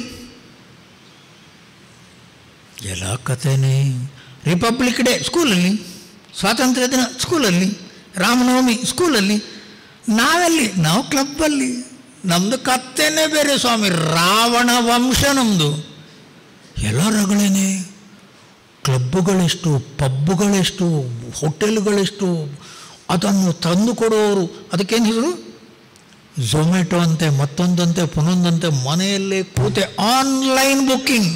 ಎಲ್ಲ ಕಥೆನೇ ರಿಪಬ್ಲಿಕ್ ಡೇ ಸ್ಕೂಲಲ್ಲಿ ಸ್ವಾತಂತ್ರ್ಯ ದಿನ ಸ್ಕೂಲಲ್ಲಿ ರಾಮನವಮಿ ಸ್ಕೂಲಲ್ಲಿ ನಾವೆಲ್ಲಿ ನಾವು ಕ್ಲಬ್ಬಲ್ಲಿ ನಮ್ಮದು ಕಥೆನೇ ಬೇರೆ ಸ್ವಾಮಿ ರಾವಣ ವಂಶ ನಮ್ಮದು ಎಲ್ಲ ರಗಳೇನೆ ಕ್ಲಬ್ಬುಗಳೆಷ್ಟು ಪಬ್ಬುಗಳೆಷ್ಟು ಹೋಟೆಲ್ಗಳೆಷ್ಟು ಅದನ್ನು ತಂದು ಕೊಡುವವರು ಅದಕ್ಕೇನು ಹೆಸರು ಝೊಮ್ಯಾಟೊ ಅಂತೆ ಮತ್ತೊಂದಂತೆ ಪುನೊಂದಂತೆ ಮನೆಯಲ್ಲೇ ಕೂತೆ ಆನ್ಲೈನ್ ಬುಕ್ಕಿಂಗ್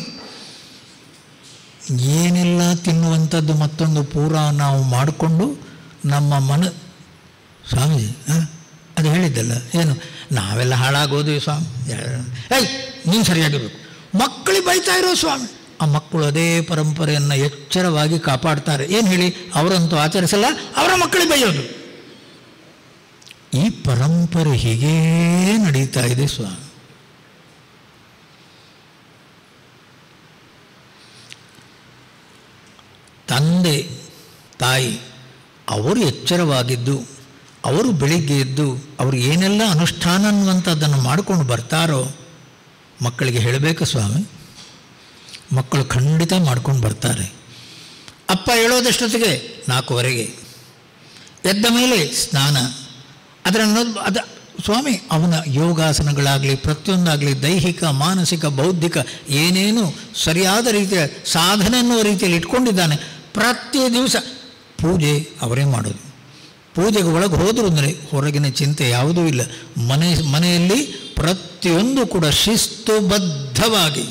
ಏನೆಲ್ಲ ತಿನ್ನುವಂಥದ್ದು ಮತ್ತೊಂದು ಪೂರ ನಾವು ಮಾಡಿಕೊಂಡು ನಮ್ಮ ಮನ ಸ್ವಾಮೀಜಿ ಹಾಂ ಅದು ಹೇಳಿದ್ದಲ್ಲ ಏನು ನಾವೆಲ್ಲ ಹಾಳಾಗೋದು ಸ್ವಾಮಿ ಏಯ್ ನೀನು ಸರಿಯಾಗಿರ್ಬೇಕು ಮಕ್ಕಳಿಗೆ ಬೈತಾ ಇರೋ ಸ್ವಾಮಿ ಆ ಮಕ್ಕಳು ಅದೇ ಪರಂಪರೆಯನ್ನು ಎಚ್ಚರವಾಗಿ ಕಾಪಾಡ್ತಾರೆ ಏನು ಹೇಳಿ ಅವರಂತೂ ಆಚರಿಸಲ್ಲ ಅವರ ಮಕ್ಕಳಿಗೆ ಬೈಯೋದು ಈ ಪರಂಪರೆ ಹೀಗೇ ನಡೀತಾ ಇದೆ ಸ್ವಾಮಿ ತಂದೆ ತಾಯಿ ಅವರು ಎಚ್ಚರವಾಗಿದ್ದು ಅವರು ಬೆಳಿಗ್ಗೆ ಎದ್ದು ಅವರು ಏನೆಲ್ಲ ಅನುಷ್ಠಾನ ಅನ್ನುವಂಥದ್ದನ್ನು ಮಾಡಿಕೊಂಡು ಬರ್ತಾರೋ ಮಕ್ಕಳಿಗೆ ಹೇಳಬೇಕು ಸ್ವಾಮಿ ಮಕ್ಕಳು ಖಂಡಿತ ಮಾಡ್ಕೊಂಡು ಬರ್ತಾರೆ ಅಪ್ಪ ಹೇಳೋದಷ್ಟೊತ್ತಿಗೆ ನಾಲ್ಕುವರೆಗೆ ಎದ್ದ ಮೇಲೆ ಸ್ನಾನ ಅದರನ್ನು ಅದ ಸ್ವಾಮಿ ಅವನ ಯೋಗಾಸನಗಳಾಗಲಿ ಪ್ರತಿಯೊಂದಾಗಲಿ ದೈಹಿಕ ಮಾನಸಿಕ ಬೌದ್ಧಿಕ ಏನೇನು ಸರಿಯಾದ ರೀತಿಯ ಸಾಧನೆ ಅನ್ನುವ ರೀತಿಯಲ್ಲಿ ಇಟ್ಕೊಂಡಿದ್ದಾನೆ ಪ್ರತಿ ದಿವಸ ಪೂಜೆ ಅವರೇ ಮಾಡೋದು ಪೂಜೆಗೆ ಒಳಗೆ ಹೋದರು ಅಂದರೆ ಹೊರಗಿನ ಚಿಂತೆ ಯಾವುದೂ ಇಲ್ಲ ಮನೆ ಮನೆಯಲ್ಲಿ ಪ್ರತಿಯೊಂದು ಕೂಡ ಶಿಸ್ತುಬದ್ಧವಾಗಿ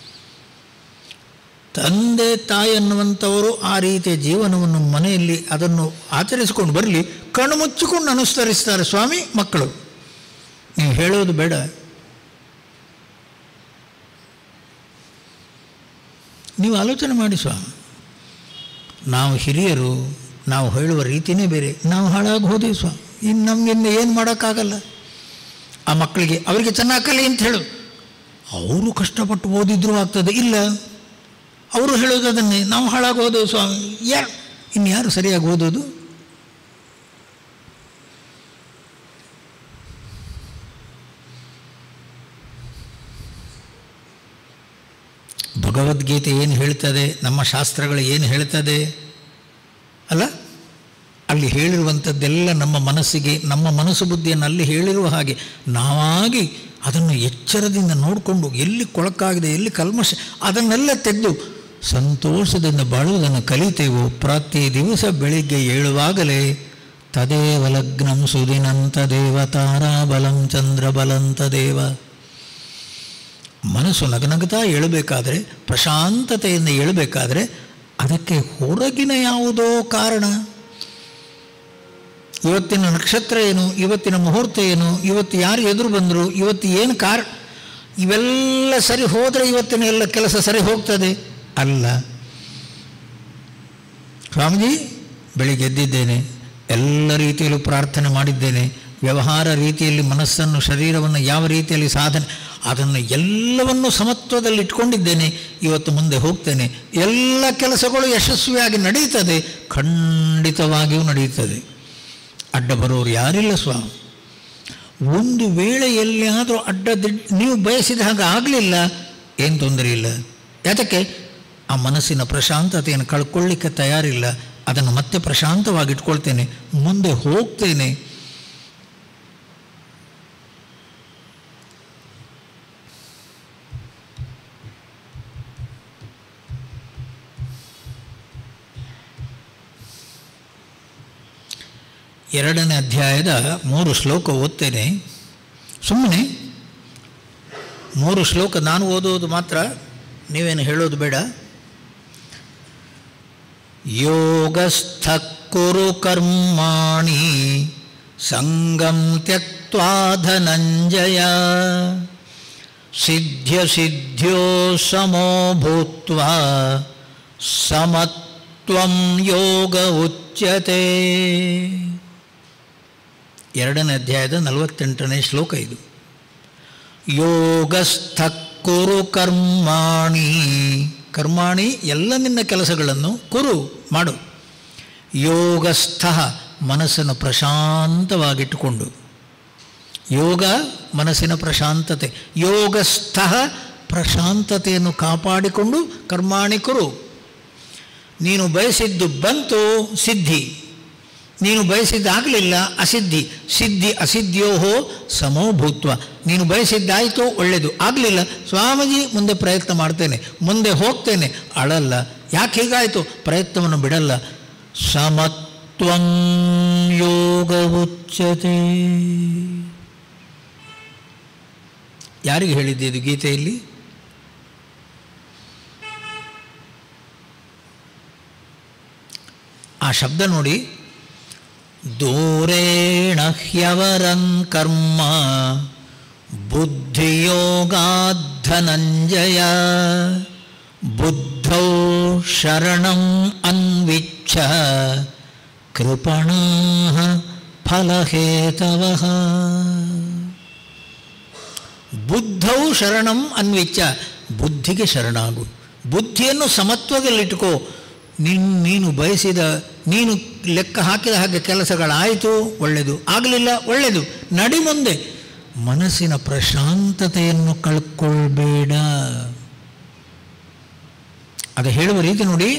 ತಂದೆ ತಾಯಿ ಅನ್ನುವಂಥವರು ಆ ರೀತಿಯ ಜೀವನವನ್ನು ಮನೆಯಲ್ಲಿ ಅದನ್ನು ಆಚರಿಸಿಕೊಂಡು ಬರಲಿ ಕಣ್ಣು ಮುಚ್ಚಿಕೊಂಡು ಅನುಸರಿಸ್ತಾರೆ ಸ್ವಾಮಿ ಮಕ್ಕಳು ನೀವು ಹೇಳೋದು ಬೇಡ ನೀವು ಆಲೋಚನೆ ಮಾಡಿ ಸ್ವಾಮಿ ನಾವು ಹಿರಿಯರು ನಾವು ಹೇಳುವ ರೀತಿಯೇ ಬೇರೆ ನಾವು ಹಾಳಾಗಿ ಹೋದೇವು ಸ್ವಾಮಿ ಇನ್ನು ನಮಗಿಂದ ಏನು ಮಾಡೋಕ್ಕಾಗಲ್ಲ ಆ ಮಕ್ಕಳಿಗೆ ಅವರಿಗೆ ಚೆನ್ನಾಗಿ ಕಲಿ ಅಂತ ಹೇಳು ಅವರು ಕಷ್ಟಪಟ್ಟು ಓದಿದ್ರೂ ಆಗ್ತದೆ ಇಲ್ಲ ಅವರು ಹೇಳೋದು ಅದನ್ನೇ ನಾವು ಹಾಳಾಗಿ ಹೋದೆವು ಸ್ವಾಮಿ ಯಾರು ಇನ್ಯಾರು ಸರಿಯಾಗಿ ಓದೋದು ಭಗವದ್ಗೀತೆ ಏನು ಹೇಳ್ತದೆ ನಮ್ಮ ಶಾಸ್ತ್ರಗಳು ಏನು ಹೇಳ್ತದೆ ಅಲ್ಲ ಅಲ್ಲಿ ಹೇಳಿರುವಂಥದ್ದೆಲ್ಲ ನಮ್ಮ ಮನಸ್ಸಿಗೆ ನಮ್ಮ ಮನಸ್ಸು ಬುದ್ಧಿಯನ್ನು ಅಲ್ಲಿ ಹೇಳಿರುವ ಹಾಗೆ ನಾವಾಗಿ ಅದನ್ನು ಎಚ್ಚರದಿಂದ ನೋಡಿಕೊಂಡು ಎಲ್ಲಿ ಕೊಳಕಾಗಿದೆ ಎಲ್ಲಿ ಕಲ್ಮಶ ಅದನ್ನೆಲ್ಲ ತೆಗೆದು ಸಂತೋಷದಿಂದ ಬಾಳುವುದನ್ನು ಕಲಿತೇವು ಪ್ರತಿ ದಿವಸ ಬೆಳಿಗ್ಗೆ ಏಳುವಾಗಲೇ ತದೇವ ಲಗ್ನಂ ಸುದಿನಂತ ದೇವ ತಾರಾಬಲಂ ಚಂದ್ರಬಲಂತ ದೇವ ಮನಸ್ಸು ನಗನಗ್ತಾ ಏಳಬೇಕಾದ್ರೆ ಪ್ರಶಾಂತತೆಯಿಂದ ಏಳಬೇಕಾದ್ರೆ ಅದಕ್ಕೆ ಹೊರಗಿನ ಯಾವುದೋ ಕಾರಣ ಇವತ್ತಿನ ನಕ್ಷತ್ರ ಏನು ಇವತ್ತಿನ ಮುಹೂರ್ತ ಏನು ಇವತ್ತು ಯಾರು ಎದುರು ಬಂದರು ಇವತ್ತು ಏನು ಕಾರ ಇವೆಲ್ಲ ಸರಿ ಹೋದರೆ ಇವತ್ತಿನ ಎಲ್ಲ ಕೆಲಸ ಸರಿ ಹೋಗ್ತದೆ ಅಲ್ಲ ಸ್ವಾಮೀಜಿ ಬೆಳಿಗ್ಗೆ ಎದ್ದಿದ್ದೇನೆ ಎಲ್ಲ ರೀತಿಯಲ್ಲೂ ಪ್ರಾರ್ಥನೆ ಮಾಡಿದ್ದೇನೆ ವ್ಯವಹಾರ ರೀತಿಯಲ್ಲಿ ಮನಸ್ಸನ್ನು ಶರೀರವನ್ನು ಯಾವ ರೀತಿಯಲ್ಲಿ ಸಾಧನೆ ಅದನ್ನು ಎಲ್ಲವನ್ನು ಸಮತ್ವದಲ್ಲಿ ಇಟ್ಕೊಂಡಿದ್ದೇನೆ ಇವತ್ತು ಮುಂದೆ ಹೋಗ್ತೇನೆ ಎಲ್ಲ ಕೆಲಸಗಳು ಯಶಸ್ವಿಯಾಗಿ ನಡೀತದೆ ಖಂಡಿತವಾಗಿಯೂ ನಡೀತದೆ ಅಡ್ಡ ಬರೋರು ಯಾರಿಲ್ಲ ಸ್ವಾಮಿ ಒಂದು ವೇಳೆ ಎಲ್ಲಿಯಾದರೂ ಅಡ್ಡ ದಿಡ್ ನೀವು ಬಯಸಿದ ಹಾಗೆ ಆಗಲಿಲ್ಲ ಏನು ತೊಂದರೆ ಇಲ್ಲ ಯಾತಕ್ಕೆ ಆ ಮನಸ್ಸಿನ ಪ್ರಶಾಂತತೆಯನ್ನು ಕಳ್ಕೊಳ್ಳಿಕ್ಕೆ ತಯಾರಿಲ್ಲ ಅದನ್ನು ಮತ್ತೆ ಪ್ರಶಾಂತವಾಗಿ ಇಟ್ಕೊಳ್ತೇನೆ ಮುಂದೆ ಹೋಗ್ತೇನೆ ಎರಡನೇ ಅಧ್ಯಾಯದ ಮೂರು ಶ್ಲೋಕ ಓದ್ತೇನೆ ಸುಮ್ಮನೆ ಮೂರು ಶ್ಲೋಕ ನಾನು ಓದುವುದು ಮಾತ್ರ ನೀವೇನು ಹೇಳೋದು ಬೇಡ ಯೋಗಸ್ಥ ಕುರು ಕರ್ಮಾಣಿ ಸಂಗಂ ತ್ಯಕ್ವಾ ಧನಂಜಯ ಸಿದ್ಧ್ಯ ಸಿದ್ಧ್ಯೋ ಸಮೋ ಭೂತ್ವ ಸಮತ್ವಂ ಯೋಗ ಉಚ್ಯತೆ ಎರಡನೇ ಅಧ್ಯಾಯದ ನಲವತ್ತೆಂಟನೇ ಶ್ಲೋಕ ಇದು ಯೋಗಸ್ಥ ಕುರು ಕರ್ಮಾಣಿ ಕರ್ಮಾಣಿ ಎಲ್ಲ ನಿನ್ನ ಕೆಲಸಗಳನ್ನು ಕುರು ಮಾಡು ಯೋಗಸ್ಥ ಮನಸ್ಸನ್ನು ಪ್ರಶಾಂತವಾಗಿಟ್ಟುಕೊಂಡು ಯೋಗ ಮನಸ್ಸಿನ ಪ್ರಶಾಂತತೆ ಯೋಗಸ್ಥ ಪ್ರಶಾಂತತೆಯನ್ನು ಕಾಪಾಡಿಕೊಂಡು ಕರ್ಮಾಣಿ ಕುರು ನೀನು ಬಯಸಿದ್ದು ಬಂತು ಸಿದ್ಧಿ ನೀನು ಬಯಸಿದ್ದಾಗಲಿಲ್ಲ ಅಸಿದ್ಧಿ ಸಿದ್ಧಿ ಅಸಿದ್ಧಿಯೋಹೋ ಸಮೋಭೂತ್ವ ನೀನು ಬಯಸಿದ್ದಾಯಿತು ಒಳ್ಳೆಯದು ಆಗಲಿಲ್ಲ ಸ್ವಾಮೀಜಿ ಮುಂದೆ ಪ್ರಯತ್ನ ಮಾಡ್ತೇನೆ ಮುಂದೆ ಹೋಗ್ತೇನೆ ಅಳಲ್ಲ ಯಾಕೆ ಹೀಗಾಯಿತು ಪ್ರಯತ್ನವನ್ನು ಬಿಡಲ್ಲ ಸಮತ್ವಂ ಯೋಗ ಉಚ್ಯತೆ ಯಾರಿಗೆ ಹೇಳಿದ್ದೆ ಇದು ಗೀತೆಯಲ್ಲಿ ಆ ಶಬ್ದ ನೋಡಿ ದೂರೇಣ ಹ್ಯವರಂ ಕರ್ಮ ಬುದ್ಧಿಯೋಗಾಧನಂಜಯ ಬುದ್ಧೌ ಶರಣಂ ಅನ್ವಿಚ್ಛ ಕೃಪಣಾ ಫಲಹೇತವಃ ಬುದ್ಧೌ ಶರಣಂ ಅನ್ವಿಚ್ಛ ಬುದ್ಧಿಗೆ ಶರಣಾಗು ಬುದ್ಧಿಯನ್ನು ಸಮತ್ವದಲ್ಲಿಟ್ಟುಕೋ ನೀನು ನೀನು ಬಯಸಿದ ನೀನು ಲೆಕ್ಕ ಹಾಕಿದ ಹಾಗೆ ಕೆಲಸಗಳಾಯಿತು ಒಳ್ಳೆಯದು ಆಗಲಿಲ್ಲ ಒಳ್ಳೆಯದು ನಡಿ ಮುಂದೆ ಮನಸ್ಸಿನ ಪ್ರಶಾಂತತೆಯನ್ನು ಕಳ್ಕೊಳ್ಬೇಡ ಅದು ಹೇಳುವ ರೀತಿ ನೋಡಿ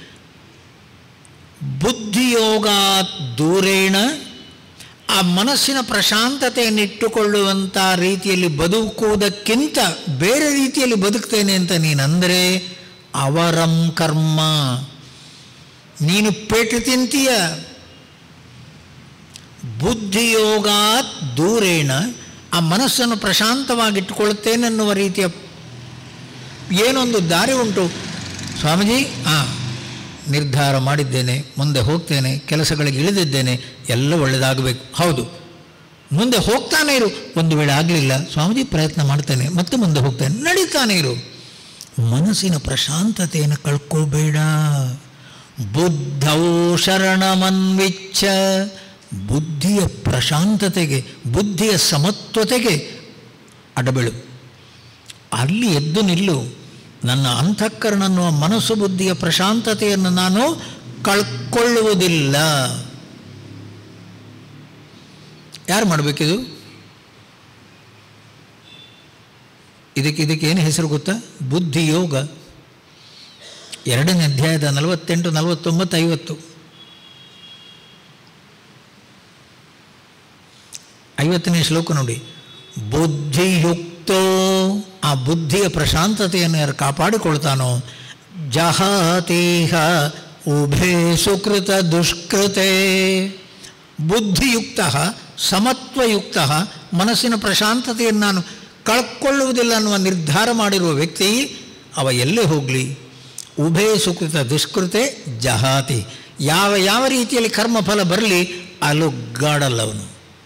ಬುದ್ಧಿಯೋಗ ದೂರೇಣ ಆ ಮನಸ್ಸಿನ ಪ್ರಶಾಂತತೆಯನ್ನಿಟ್ಟುಕೊಳ್ಳುವಂಥ ರೀತಿಯಲ್ಲಿ ಬದುಕುವುದಕ್ಕಿಂತ ಬೇರೆ ರೀತಿಯಲ್ಲಿ ಬದುಕ್ತೇನೆ ಅಂತ ನೀನಂದರೆ ಅವರಂ ಕರ್ಮ ನೀನು ಪೇಟು ತಿಂತೀಯ ಬುದ್ಧಿಯೋಗಾತ್ ದೂರೇಣ ಆ ಮನಸ್ಸನ್ನು ಪ್ರಶಾಂತವಾಗಿಟ್ಟುಕೊಳ್ಳುತ್ತೇನೆನ್ನುವ ರೀತಿಯ ಏನೊಂದು ದಾರಿ ಉಂಟು ಸ್ವಾಮೀಜಿ ಹಾಂ ನಿರ್ಧಾರ ಮಾಡಿದ್ದೇನೆ ಮುಂದೆ ಹೋಗ್ತೇನೆ ಕೆಲಸಗಳಿಗೆ ಇಳಿದಿದ್ದೇನೆ ಎಲ್ಲ ಒಳ್ಳೆಯದಾಗಬೇಕು ಹೌದು ಮುಂದೆ ಹೋಗ್ತಾನೆ ಇರು ಒಂದು ವೇಳೆ ಆಗಲಿಲ್ಲ ಸ್ವಾಮೀಜಿ ಪ್ರಯತ್ನ ಮಾಡ್ತೇನೆ ಮತ್ತೆ ಮುಂದೆ ಹೋಗ್ತೇನೆ ನಡೀತಾನೆ ಇರು ಮನಸ್ಸಿನ ಪ್ರಶಾಂತತೆಯನ್ನು ಕಳ್ಕೋಬೇಡ ಬುದ್ಧೌ ಶರಣಮನ್ವಿಚ್ಛ ಬುದ್ಧಿಯ ಪ್ರಶಾಂತತೆಗೆ ಬುದ್ಧಿಯ ಸಮತ್ವತೆಗೆ ಅಡಬೆಳು ಅಲ್ಲಿ ಎದ್ದು ನಿಲ್ಲು ನನ್ನ ಅಂತಃಕರಣ ಅನ್ನುವ ಮನಸ್ಸು ಬುದ್ಧಿಯ ಪ್ರಶಾಂತತೆಯನ್ನು ನಾನು ಕಳ್ಕೊಳ್ಳುವುದಿಲ್ಲ ಯಾರು ಮಾಡಬೇಕಿದು ಇದಕ್ಕೆ ಇದಕ್ಕೆ ಏನು ಹೆಸರು ಗೊತ್ತಾ ಬುದ್ಧಿ ಯೋಗ ಎರಡನೇ ಅಧ್ಯಾಯದ ನಲವತ್ತೆಂಟು ನಲವತ್ತೊಂಬತ್ತು ಐವತ್ತು ಐವತ್ತನೇ ಶ್ಲೋಕ ನೋಡಿ ಬುದ್ಧಿಯುಕ್ತೋ ಆ ಬುದ್ಧಿಯ ಪ್ರಶಾಂತತೆಯನ್ನು ಯಾರು ಕಾಪಾಡಿಕೊಳ್ತಾನೋ ಜಹಾತೀಹ ಉಭೇ ಸುಕೃತ ದುಷ್ಕೃತೆ ಬುದ್ಧಿಯುಕ್ತ ಸಮತ್ವಯುಕ್ತ ಮನಸ್ಸಿನ ಪ್ರಶಾಂತತೆಯನ್ನು ನಾನು ಕಳ್ಕೊಳ್ಳುವುದಿಲ್ಲ ಅನ್ನುವ ನಿರ್ಧಾರ ಮಾಡಿರುವ ವ್ಯಕ್ತಿ ಅವ ಎಲ್ಲೇ ಹೋಗಲಿ ಉಭಯ ಸುಕೃತ ದುಷ್ಕೃತೆ ಜಹಾತಿ ಯಾವ ಯಾವ ರೀತಿಯಲ್ಲಿ ಕರ್ಮಫಲ ಬರಲಿ ಅಲುಗಾಡಲ್ಲ ಅವನು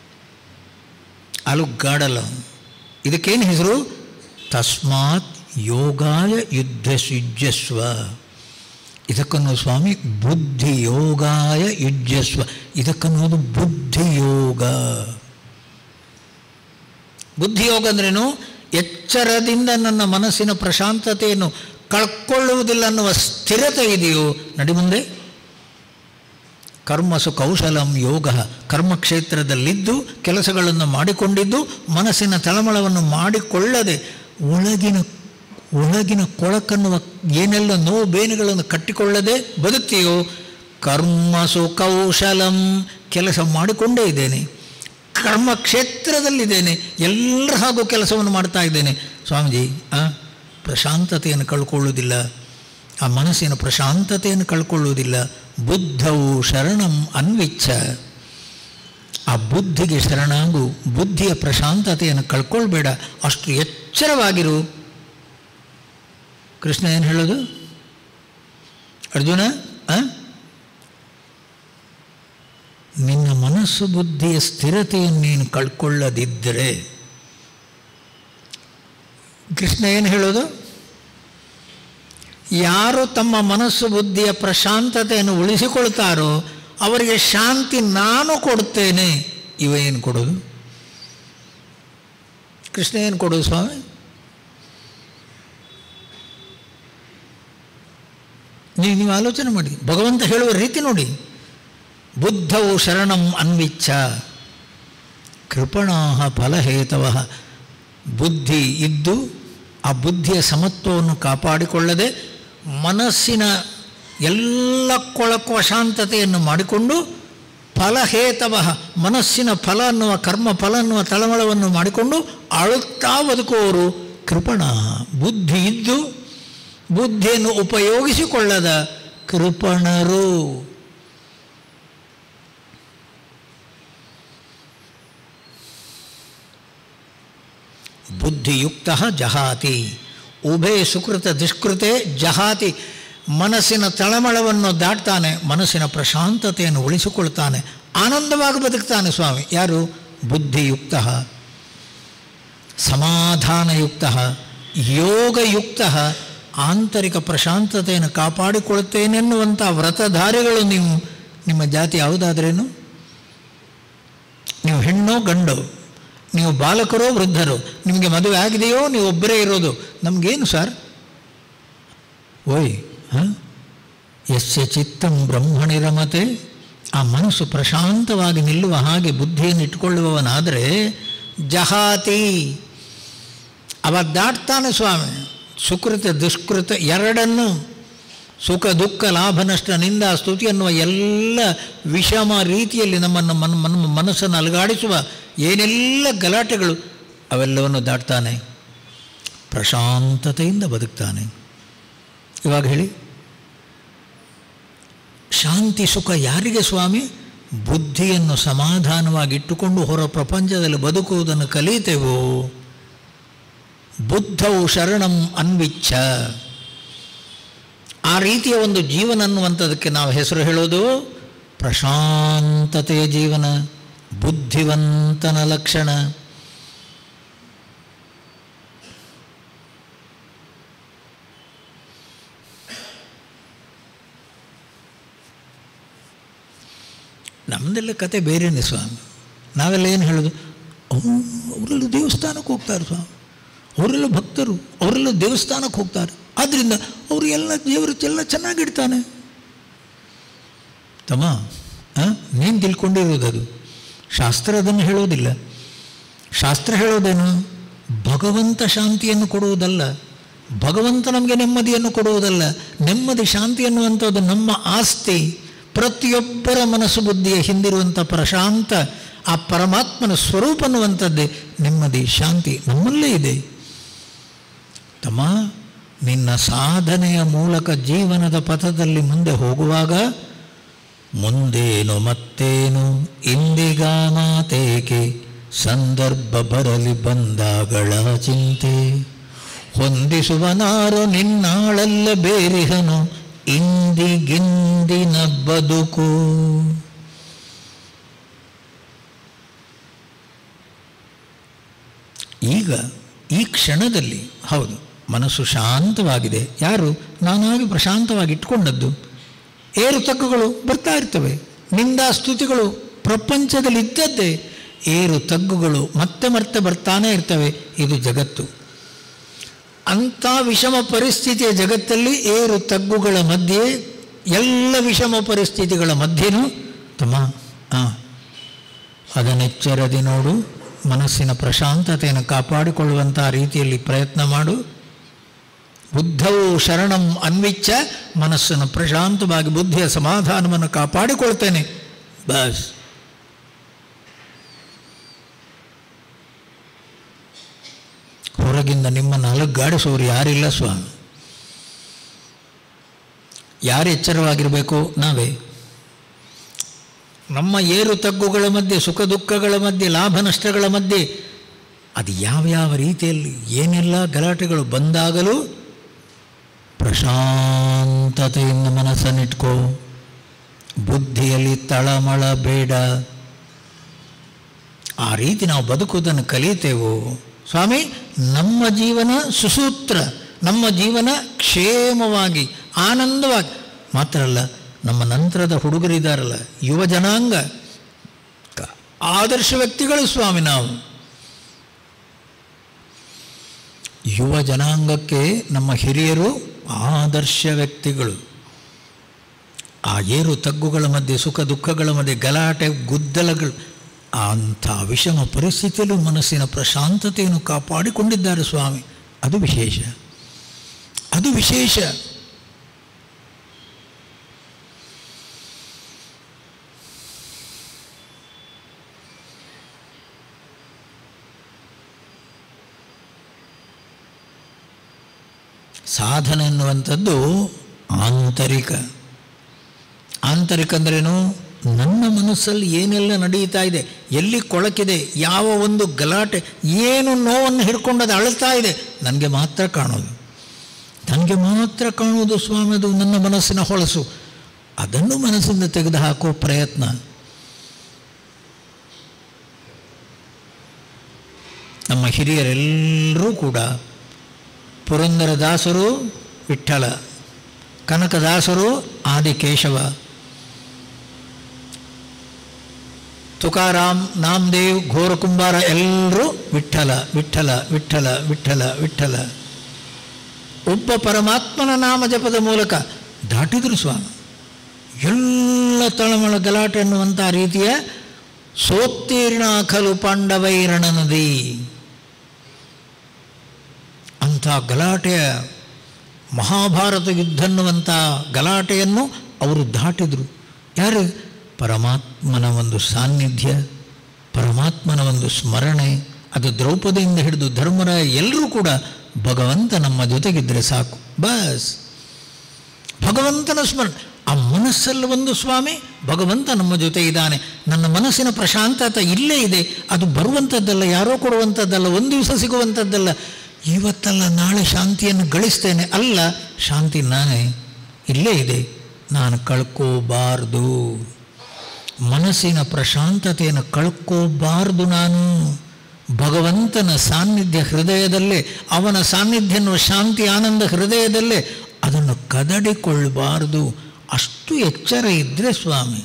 ಅಲುಗಾಡಲ್ಲ ಅವನು ಇದಕ್ಕೇನು ಹೆಸರು ತಸ್ಮಾತ್ ಯೋಗಾಯ ಯುದ್ಧ ಯುಜ್ಯಸ್ವ ಇದಕ್ಕನ್ನೋ ಸ್ವಾಮಿ ಬುದ್ಧಿ ಯೋಗಾಯ ಯುಜ್ಯಸ್ವ ಇದಕ್ಕನ್ನೋದು ಬುದ್ಧಿಯೋಗ ಬುದ್ಧಿಯೋಗ ಅಂದ್ರೇನು ಎಚ್ಚರದಿಂದ ನನ್ನ ಮನಸ್ಸಿನ ಪ್ರಶಾಂತತೆಯನ್ನು ಕಳ್ಕೊಳ್ಳುವುದಿಲ್ಲ ಅನ್ನುವ ಸ್ಥಿರತೆ ಇದೆಯೋ ನಡಿ ಮುಂದೆ ಕರ್ಮಸು ಕೌಶಲಂ ಯೋಗ ಕರ್ಮಕ್ಷೇತ್ರದಲ್ಲಿದ್ದು ಕೆಲಸಗಳನ್ನು ಮಾಡಿಕೊಂಡಿದ್ದು ಮನಸ್ಸಿನ ತಳಮಳವನ್ನು ಮಾಡಿಕೊಳ್ಳದೆ ಒಳಗಿನ ಒಳಗಿನ ಕೊಳಕನ್ನುವ ಏನೆಲ್ಲ ನೋವು ಬೇನುಗಳನ್ನು ಕಟ್ಟಿಕೊಳ್ಳದೆ ಬದುಕ್ತೀಯೋ ಕರ್ಮಸು ಕೌಶಲಂ ಕೆಲಸ ಮಾಡಿಕೊಂಡೇ ಇದ್ದೇನೆ ಕರ್ಮ ಕ್ಷೇತ್ರದಲ್ಲಿದ್ದೇನೆ ಎಲ್ಲರ ಹಾಗೂ ಕೆಲಸವನ್ನು ಮಾಡ್ತಾ ಇದ್ದೇನೆ ಸ್ವಾಮೀಜಿ ಆ ಪ್ರಶಾಂತತೆಯನ್ನು ಕಳ್ಕೊಳ್ಳುವುದಿಲ್ಲ ಆ ಮನಸ್ಸಿನ ಪ್ರಶಾಂತತೆಯನ್ನು ಕಳ್ಕೊಳ್ಳುವುದಿಲ್ಲ ಬುದ್ಧವು ಶರಣಂ ಅನ್ವಿಚ್ಛ ಆ ಬುದ್ಧಿಗೆ ಶರಣಾಗು ಬುದ್ಧಿಯ ಪ್ರಶಾಂತತೆಯನ್ನು ಕಳ್ಕೊಳ್ಬೇಡ ಅಷ್ಟು ಎಚ್ಚರವಾಗಿರು ಕೃಷ್ಣ ಏನು ಹೇಳೋದು ಅರ್ಜುನ ಆ? ನಿನ್ನ ಮನಸ್ಸು ಬುದ್ಧಿಯ ಸ್ಥಿರತೆಯನ್ನು ನೀನು ಕಳ್ಕೊಳ್ಳದಿದ್ದರೆ ಕೃಷ್ಣ ಏನು ಹೇಳೋದು ಯಾರು ತಮ್ಮ ಮನಸ್ಸು ಬುದ್ಧಿಯ ಪ್ರಶಾಂತತೆಯನ್ನು ಉಳಿಸಿಕೊಳ್ತಾರೋ ಅವರಿಗೆ ಶಾಂತಿ ನಾನು ಕೊಡ್ತೇನೆ ಇವ ಏನು ಕೊಡೋದು ಕೃಷ್ಣ ಏನು ಕೊಡೋದು ಸ್ವಾಮಿ ನೀವು ನೀವು ಆಲೋಚನೆ ಮಾಡಿ ಭಗವಂತ ಹೇಳುವ ರೀತಿ ನೋಡಿ ಬುದ್ಧವು ಶರಣಂ ಅನ್ವಿಚ್ಛ ಕೃಪಣಾ ಫಲಹೇತವ ಬುದ್ಧಿ ಇದ್ದು ಆ ಬುದ್ಧಿಯ ಸಮತ್ವವನ್ನು ಕಾಪಾಡಿಕೊಳ್ಳದೆ ಮನಸ್ಸಿನ ಎಲ್ಲ ಕೊಳಕು ಅಶಾಂತತೆಯನ್ನು ಮಾಡಿಕೊಂಡು ಫಲಹೇತವ ಮನಸ್ಸಿನ ಫಲ ಅನ್ನುವ ಕರ್ಮ ಫಲ ಅನ್ನುವ ತಳಮಳವನ್ನು ಮಾಡಿಕೊಂಡು ಅಳುತ್ತಾ ಬದುಕುವವರು ಕೃಪಣ ಬುದ್ಧಿ ಇದ್ದು ಬುದ್ಧಿಯನ್ನು ಉಪಯೋಗಿಸಿಕೊಳ್ಳದ ಕೃಪಣರು ಬುದ್ಧಿಯುಕ್ತ ಜಹಾತಿ ಉಭಯ ಸುಕೃತ ದುಷ್ಕೃತೆ ಜಹಾತಿ ಮನಸ್ಸಿನ ತಳಮಳವನ್ನು ದಾಟ್ತಾನೆ ಮನಸ್ಸಿನ ಪ್ರಶಾಂತತೆಯನ್ನು ಉಳಿಸಿಕೊಳ್ತಾನೆ ಆನಂದವಾಗಿ ಬದುಕ್ತಾನೆ ಸ್ವಾಮಿ ಯಾರು ಬುದ್ಧಿಯುಕ್ತ ಸಮಾಧಾನಯುಕ್ತ ಯೋಗಯುಕ್ತ ಆಂತರಿಕ ಪ್ರಶಾಂತತೆಯನ್ನು ಕಾಪಾಡಿಕೊಳ್ಳುತ್ತೇನೆನ್ನುವಂಥ ವ್ರತಧಾರಿಗಳು ನೀವು ನಿಮ್ಮ ಜಾತಿ ಯಾವುದಾದ್ರೇನು ನೀವು ಹೆಣ್ಣೋ ಗಂಡೋ ನೀವು ಬಾಲಕರೋ ವೃದ್ಧರೋ ನಿಮಗೆ ಮದುವೆ ಆಗಿದೆಯೋ ನೀವು ಒಬ್ಬರೇ ಇರೋದು ನಮಗೇನು ಸರ್ ಓಯ್ ಹಾಂ ಯಸ್ಯ ಚಿತ್ತಂ ಬ್ರಹ್ಮಣಿರಮತೆ ಆ ಮನಸ್ಸು ಪ್ರಶಾಂತವಾಗಿ ನಿಲ್ಲುವ ಹಾಗೆ ಬುದ್ಧಿಯನ್ನು ಇಟ್ಕೊಳ್ಳುವವನಾದರೆ ಜಹಾತಿ ಅವ ದಾಟ್ತಾನೆ ಸ್ವಾಮಿ ಸುಕೃತ ದುಷ್ಕೃತ ಎರಡನ್ನು ಸುಖ ದುಃಖ ಲಾಭ ನಷ್ಟ ನಿಂದ ಸ್ತುತಿ ಅನ್ನುವ ಎಲ್ಲ ವಿಷಮ ರೀತಿಯಲ್ಲಿ ನಮ್ಮನ್ನು ಮನ ನಮ್ಮ ಮನಸ್ಸನ್ನು ಅಲುಗಾಡಿಸುವ ಏನೆಲ್ಲ ಗಲಾಟೆಗಳು ಅವೆಲ್ಲವನ್ನು ದಾಟ್ತಾನೆ ಪ್ರಶಾಂತತೆಯಿಂದ ಬದುಕ್ತಾನೆ ಇವಾಗ ಹೇಳಿ ಶಾಂತಿ ಸುಖ ಯಾರಿಗೆ ಸ್ವಾಮಿ ಬುದ್ಧಿಯನ್ನು ಸಮಾಧಾನವಾಗಿ ಇಟ್ಟುಕೊಂಡು ಹೊರ ಪ್ರಪಂಚದಲ್ಲಿ ಬದುಕುವುದನ್ನು ಕಲಿತೇವೋ ಬುದ್ಧವು ಶರಣಂ ಅನ್ವಿಚ್ಛ ಆ ರೀತಿಯ ಒಂದು ಜೀವನ ಅನ್ನುವಂಥದಕ್ಕೆ ನಾವು ಹೆಸರು ಹೇಳೋದು ಪ್ರಶಾಂತತೆಯ ಜೀವನ ಬುದ್ಧಿವಂತನ ಲಕ್ಷಣ ನಮ್ಮದೆಲ್ಲ ಕತೆ ಬೇರೆನೇ ಸ್ವಾಮಿ ನಾವೆಲ್ಲ ಏನು ಹೇಳೋದು ಅವ್ರು ಅವರೆಲ್ಲ ದೇವಸ್ಥಾನಕ್ಕೆ ಹೋಗ್ತಾರೆ ಸ್ವಾಮಿ ಅವರೆಲ್ಲ ಭಕ್ತರು ಅವರೆಲ್ಲ ದೇವಸ್ಥಾನಕ್ಕೆ ಹೋಗ್ತಾರೆ ಆದ್ದರಿಂದ ಅವರು ಎಲ್ಲ ದೇವರು ಎಲ್ಲ ಚೆನ್ನಾಗಿಡ್ತಾನೆ ತಮ್ಮ ನೀನು ತಿಳ್ಕೊಂಡಿರೋದದು ಶಾಸ್ತ್ರ ಅದನ್ನು ಹೇಳೋದಿಲ್ಲ ಶಾಸ್ತ್ರ ಹೇಳೋದೇನು ಭಗವಂತ ಶಾಂತಿಯನ್ನು ಕೊಡುವುದಲ್ಲ ಭಗವಂತ ನಮಗೆ ನೆಮ್ಮದಿಯನ್ನು ಕೊಡುವುದಲ್ಲ ನೆಮ್ಮದಿ ಶಾಂತಿ ಅನ್ನುವಂಥದ್ದು ನಮ್ಮ ಆಸ್ತಿ ಪ್ರತಿಯೊಬ್ಬರ ಮನಸ್ಸು ಬುದ್ಧಿಯ ಹಿಂದಿರುವಂಥ ಪ್ರಶಾಂತ ಆ ಪರಮಾತ್ಮನ ಸ್ವರೂಪ ಅನ್ನುವಂಥದ್ದೇ ನೆಮ್ಮದಿ ಶಾಂತಿ ನಮ್ಮಲ್ಲೇ ಇದೆ ತಮ್ಮ ನಿನ್ನ ಸಾಧನೆಯ ಮೂಲಕ ಜೀವನದ ಪಥದಲ್ಲಿ ಮುಂದೆ ಹೋಗುವಾಗ ಮುಂದೇನು ಮತ್ತೇನು ಇಂದಿಗ ಮಾತೇಕೆ ಸಂದರ್ಭ ಬರಲಿ ಬಂದಾಗಳ ಚಿಂತೆ ಹೊಂದಿಸುವನಾರು ನಿನ್ನಾಳಲ್ಲ ಬೇರಿಹನು ಇಂದಿಗಿಂದಿನ ಬದುಕು ಈಗ ಈ ಕ್ಷಣದಲ್ಲಿ ಹೌದು ಮನಸ್ಸು ಶಾಂತವಾಗಿದೆ ಯಾರು ನಾನಾಗಿ ಪ್ರಶಾಂತವಾಗಿ ಇಟ್ಕೊಂಡದ್ದು ಏರು ತಗ್ಗುಗಳು ಬರ್ತಾ ಇರ್ತವೆ ನಿಂದ ಸ್ತುತಿಗಳು ಪ್ರಪಂಚದಲ್ಲಿ ಇದ್ದದ್ದೇ ಏರು ತಗ್ಗುಗಳು ಮತ್ತೆ ಮತ್ತೆ ಬರ್ತಾನೆ ಇರ್ತವೆ ಇದು ಜಗತ್ತು ಅಂಥ ವಿಷಮ ಪರಿಸ್ಥಿತಿಯ ಜಗತ್ತಲ್ಲಿ ಏರು ತಗ್ಗುಗಳ ಮಧ್ಯೆ ಎಲ್ಲ ವಿಷಮ ಪರಿಸ್ಥಿತಿಗಳ ಮಧ್ಯೆನೂ ತಮ್ಮ ಹಾಂ ಅದನ್ನೆಚ್ಚರದಿ ನೋಡು ಮನಸ್ಸಿನ ಪ್ರಶಾಂತತೆಯನ್ನು ಕಾಪಾಡಿಕೊಳ್ಳುವಂಥ ರೀತಿಯಲ್ಲಿ ಪ್ರಯತ್ನ ಮಾಡು ಬುದ್ಧವು ಶರಣಂ ಅನ್ವಿಚ್ಛ ಮನಸ್ಸನ್ನು ಪ್ರಶಾಂತವಾಗಿ ಬುದ್ಧಿಯ ಸಮಾಧಾನವನ್ನು ಕಾಪಾಡಿಕೊಳ್ತೇನೆ ಬಸ್ ಹೊರಗಿಂದ ನಿಮ್ಮನ್ನು ಅಲುಗಾಡಿಸೋರು ಯಾರಿಲ್ಲ ಸ್ವಾಮಿ ಯಾರು ಎಚ್ಚರವಾಗಿರಬೇಕು ನಾವೇ ನಮ್ಮ ಏರು ತಗ್ಗುಗಳ ಮಧ್ಯೆ ಸುಖ ದುಃಖಗಳ ಮಧ್ಯೆ ಲಾಭ ನಷ್ಟಗಳ ಮಧ್ಯೆ ಅದು ಯಾವ ಯಾವ ರೀತಿಯಲ್ಲಿ ಏನೆಲ್ಲ ಗಲಾಟೆಗಳು ಬಂದಾಗಲೂ ಪ್ರಶಾಂತತೆಯಿಂದ ಮನಸ್ಸನ್ನಿಟ್ಕೋ ಬುದ್ಧಿಯಲ್ಲಿ ತಳಮಳ ಬೇಡ ಆ ರೀತಿ ನಾವು ಬದುಕುವುದನ್ನು ಕಲಿತೇವೋ ಸ್ವಾಮಿ ನಮ್ಮ ಜೀವನ ಸುಸೂತ್ರ ನಮ್ಮ ಜೀವನ ಕ್ಷೇಮವಾಗಿ ಆನಂದವಾಗಿ ಮಾತ್ರ ಅಲ್ಲ ನಮ್ಮ ನಂತರದ ಹುಡುಗರಿದ್ದಾರಲ್ಲ ಯುವ ಜನಾಂಗ ಕ- ಆದರ್ಶ ವ್ಯಕ್ತಿಗಳು ಸ್ವಾಮಿ ನಾವು ಯುವ ಜನಾಂಗಕ್ಕೆ ನಮ್ಮ ಹಿರಿಯರು ಆದರ್ಶ ವ್ಯಕ್ತಿಗಳು ಆ ಏರು ತಗ್ಗುಗಳ ಮಧ್ಯೆ ಸುಖ ದುಃಖಗಳ ಮಧ್ಯೆ ಗಲಾಟೆ ಗುದ್ದಲಗಳು ಅಂಥ ವಿಷಮ ಪರಿಸ್ಥಿತಿಯಲ್ಲೂ ಮನಸ್ಸಿನ ಪ್ರಶಾಂತತೆಯನ್ನು ಕಾಪಾಡಿಕೊಂಡಿದ್ದಾರೆ ಸ್ವಾಮಿ ಅದು ವಿಶೇಷ ಅದು ವಿಶೇಷ ಸಾಧನೆ ಎನ್ನುವಂಥದ್ದು ಆಂತರಿಕ ಆಂತರಿಕ ಅಂದ್ರೇನು ನನ್ನ ಮನಸ್ಸಲ್ಲಿ ಏನೆಲ್ಲ ನಡೀತಾ ಇದೆ ಎಲ್ಲಿ ಕೊಳಕಿದೆ ಯಾವ ಒಂದು ಗಲಾಟೆ ಏನು ನೋವನ್ನು ಹಿಡ್ಕೊಂಡು ಅದು ಅಳ್ತಾ ಇದೆ ನನಗೆ ಮಾತ್ರ ಕಾಣೋದು ನನಗೆ ಮಾತ್ರ ಕಾಣುವುದು ಸ್ವಾಮಿ ಅದು ನನ್ನ ಮನಸ್ಸಿನ ಹೊಳಸು ಅದನ್ನು ಮನಸ್ಸಿಂದ ತೆಗೆದು ಹಾಕೋ ಪ್ರಯತ್ನ ನಮ್ಮ ಹಿರಿಯರೆಲ್ಲರೂ ಕೂಡ ಪುರಂದರದಾಸರು ವಿಠ್ಠಲ ಕನಕದಾಸರು ಆದಿಕೇಶವ ತುಕಾರಾಮ್ ನಾಮದೇವ್ ಘೋರಕುಂಬಾರ ಎಲ್ಲರೂ ವಿಠ್ಠಲ ವಿಠ್ಠಲ ವಿಠ್ಠಲ ವಿಠ್ಠಲ ವಿಠ್ಠಲ ಒಬ್ಬ ಪರಮಾತ್ಮನ ನಾಮ ಜಪದ ಮೂಲಕ ದಾಟಿದ್ರು ಸ್ವಾಮಿ ಎಲ್ಲ ತಳಮಳ ಗಲಾಟೆ ಎನ್ನುವಂಥ ರೀತಿಯ ಸೋತ್ತೀರ್ಣ ಖಲು ಪಾಂಡವೈರಣ ನದಿ ಅಂಥ ಗಲಾಟೆಯ ಮಹಾಭಾರತ ಯುದ್ಧ ಅನ್ನುವಂಥ ಗಲಾಟೆಯನ್ನು ಅವರು ದಾಟಿದರು ಯಾರು ಪರಮಾತ್ಮನ ಒಂದು ಸಾನ್ನಿಧ್ಯ ಪರಮಾತ್ಮನ ಒಂದು ಸ್ಮರಣೆ ಅದು ದ್ರೌಪದಿಯಿಂದ ಹಿಡಿದು ಧರ್ಮರಾಯ ಎಲ್ಲರೂ ಕೂಡ ಭಗವಂತ ನಮ್ಮ ಜೊತೆಗಿದ್ದರೆ ಸಾಕು ಬಸ್ ಭಗವಂತನ ಸ್ಮರಣೆ ಆ ಮನಸ್ಸಲ್ಲಿ ಒಂದು ಸ್ವಾಮಿ ಭಗವಂತ ನಮ್ಮ ಜೊತೆ ಇದ್ದಾನೆ ನನ್ನ ಮನಸ್ಸಿನ ಪ್ರಶಾಂತತೆ ಇಲ್ಲೇ ಇದೆ ಅದು ಬರುವಂಥದ್ದಲ್ಲ ಯಾರೋ ಕೊಡುವಂಥದ್ದಲ್ಲ ಒಂದು ದಿವಸ ಸಿಗುವಂಥದ್ದಲ್ಲ ಇವತ್ತಲ್ಲ ನಾಳೆ ಶಾಂತಿಯನ್ನು ಗಳಿಸ್ತೇನೆ ಅಲ್ಲ ಶಾಂತಿ ನಾನೇ ಇಲ್ಲೇ ಇದೆ ನಾನು ಕಳ್ಕೋಬಾರ್ದು ಮನಸ್ಸಿನ ಪ್ರಶಾಂತತೆಯನ್ನು ಕಳ್ಕೋಬಾರ್ದು ನಾನು ಭಗವಂತನ ಸಾನ್ನಿಧ್ಯ ಹೃದಯದಲ್ಲೇ ಅವನ ಸಾನ್ನಿಧ್ಯ ಅನ್ನುವ ಶಾಂತಿ ಆನಂದ ಹೃದಯದಲ್ಲೇ ಅದನ್ನು ಕದಡಿಕೊಳ್ಳಬಾರ್ದು ಅಷ್ಟು ಎಚ್ಚರ ಇದ್ದರೆ ಸ್ವಾಮಿ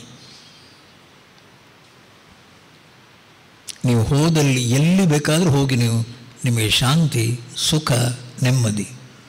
ನೀವು ಹೋದಲ್ಲಿ ಎಲ್ಲಿ ಬೇಕಾದರೂ ಹೋಗಿ ನೀವು ನಿಮಗೆ ಶಾಂತಿ ಸುಖ ನೆಮ್ಮದಿ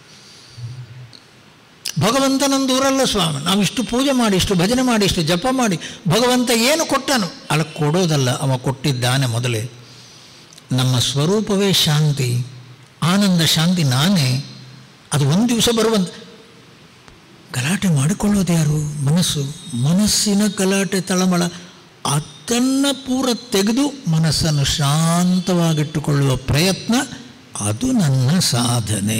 ಭಗವಂತನೊಂದು ಊರಲ್ಲ ಸ್ವಾಮಿ ನಾವು ಇಷ್ಟು ಪೂಜೆ ಮಾಡಿ ಇಷ್ಟು ಭಜನೆ ಮಾಡಿ ಇಷ್ಟು ಜಪ ಮಾಡಿ ಭಗವಂತ ಏನು ಕೊಟ್ಟನು ಅಲ್ಲ ಕೊಡೋದಲ್ಲ ಅವ ಕೊಟ್ಟಿದ್ದಾನೆ ಮೊದಲೇ ನಮ್ಮ ಸ್ವರೂಪವೇ ಶಾಂತಿ ಆನಂದ ಶಾಂತಿ ನಾನೇ ಅದು ಒಂದು ದಿವಸ ಬರುವಂತ ಗಲಾಟೆ ಮಾಡಿಕೊಳ್ಳೋದು ಯಾರು ಮನಸ್ಸು ಮನಸ್ಸಿನ ಗಲಾಟೆ ತಳಮಳ ಅದನ್ನು ಪೂರ ತೆಗೆದು ಮನಸ್ಸನ್ನು ಶಾಂತವಾಗಿಟ್ಟುಕೊಳ್ಳುವ ಪ್ರಯತ್ನ ಅದು ನನ್ನ ಸಾಧನೆ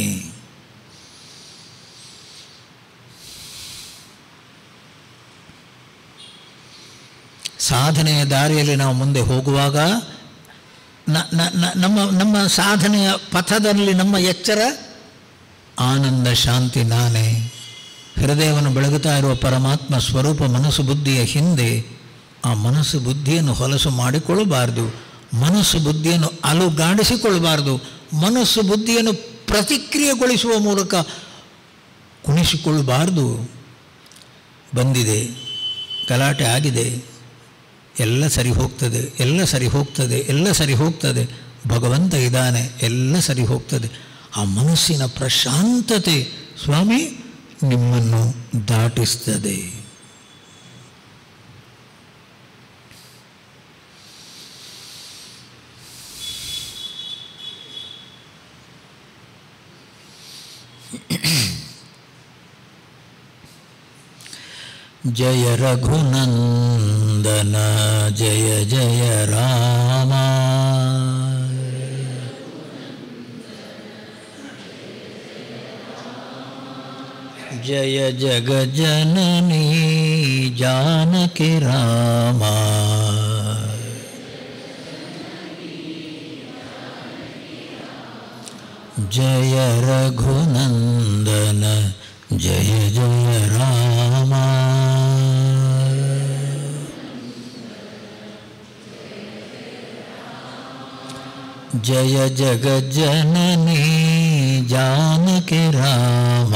ಸಾಧನೆಯ ದಾರಿಯಲ್ಲಿ ನಾವು ಮುಂದೆ ಹೋಗುವಾಗ ನ- ನ- ನ- ನಮ್ಮ ನಮ್ಮ ಸಾಧನೆಯ ಪಥದಲ್ಲಿ ನಮ್ಮ ಎಚ್ಚರ ಆನಂದ ಶಾಂತಿ ನಾನೇ ಹೃದಯವನ್ನು ಬೆಳಗುತ್ತಾ ಇರುವ ಪರಮಾತ್ಮ ಸ್ವರೂಪ ಮನಸ್ಸು ಬುದ್ಧಿಯ ಹಿಂದೆ ಆ ಮನಸ್ಸು ಬುದ್ಧಿಯನ್ನು ಹೊಲಸು ಮಾಡಿಕೊಳ್ಳಬಾರ್ದು ಮನಸ್ಸು ಬುದ್ಧಿಯನ್ನು ಅಲುಗಾಡಿಸಿಕೊಳ್ಳಬಾರ್ದು ಮನಸ್ಸು ಬುದ್ಧಿಯನ್ನು ಪ್ರತಿಕ್ರಿಯೆಗೊಳಿಸುವ ಮೂಲಕ ಕುಣಿಸಿಕೊಳ್ಳಬಾರ್ದು ಬಂದಿದೆ ಗಲಾಟೆ ಆಗಿದೆ ಎಲ್ಲ ಸರಿ ಹೋಗ್ತದೆ ಎಲ್ಲ ಸರಿ ಹೋಗ್ತದೆ ಎಲ್ಲ ಸರಿ ಹೋಗ್ತದೆ ಭಗವಂತ ಇದ್ದಾನೆ ಎಲ್ಲ ಸರಿ ಹೋಗ್ತದೆ ಆ ಮನಸ್ಸಿನ ಪ್ರಶಾಂತತೆ ಸ್ವಾಮಿ ನಿಮ್ಮನ್ನು ದಾಟಿಸ್ತದೆ ಜಯ ರಘುನಂದನ ಜಯ ಜಯ ರಾಮ ಜಯ ಜಗಜನನಿ ಜಾನಕಿ ರಾಮ ಜಯ ರಘುನಂದನ ಜಯ ಜಯ ರಾಮ ಜಯ ಜಗಜ್ಜನನಿ ಜಾನಕಿ ರಾಮ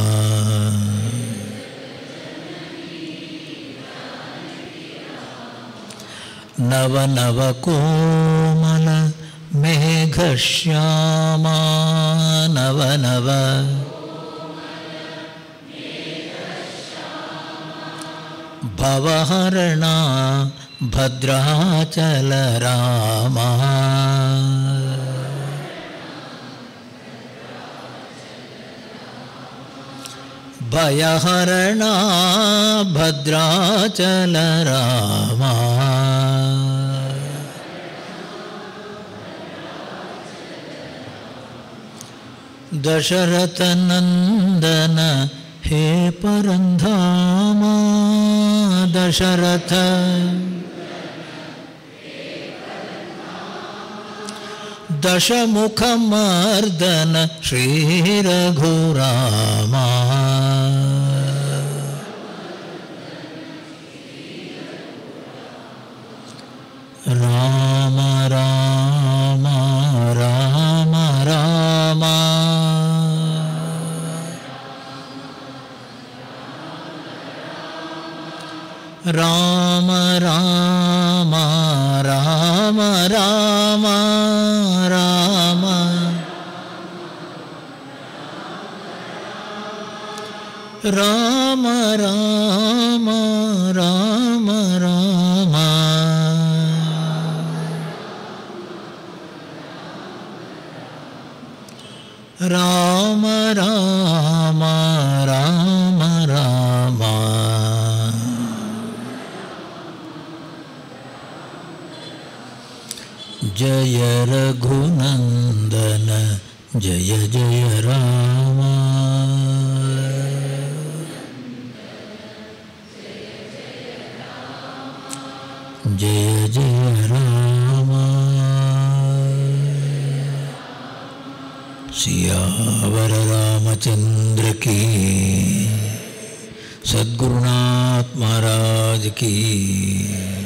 ನವ ನವ ಕೋಮಲ ಮೇಘಶ್ಯಾಮ ನವ ನವ ಭವಹರಣ ಭದ್ರಾಚಲ ರಾಮ ಭಯಹರಣ ಭದ್ರಾಚಲ ರಾಮ ದಶರಥ ನಂದನ ಹೇ ಪರಂಧಾಮ ದಶರಥ ದಶಮುಖ ಮರ್ದನ ಶ್ರೀ ರಘುರಾಮ ರಾಮ ರಾಮ ರಾಮ ರಾಮ ರಾಮ ರಾಮ ರಾಮ ರಾಮ ರಾಮ ರಾಮ ರಾಮ ರಾಮ ರಾಮ ರಾಮ ರಾಮ ರಾಮ ರಾಮ ಜಯ ರಘುನಂದನ ಜಯ ಜಯ ರಾಮ जय जय राम सियावर रामचंद्र की सद्गुरुनाथ महाराज की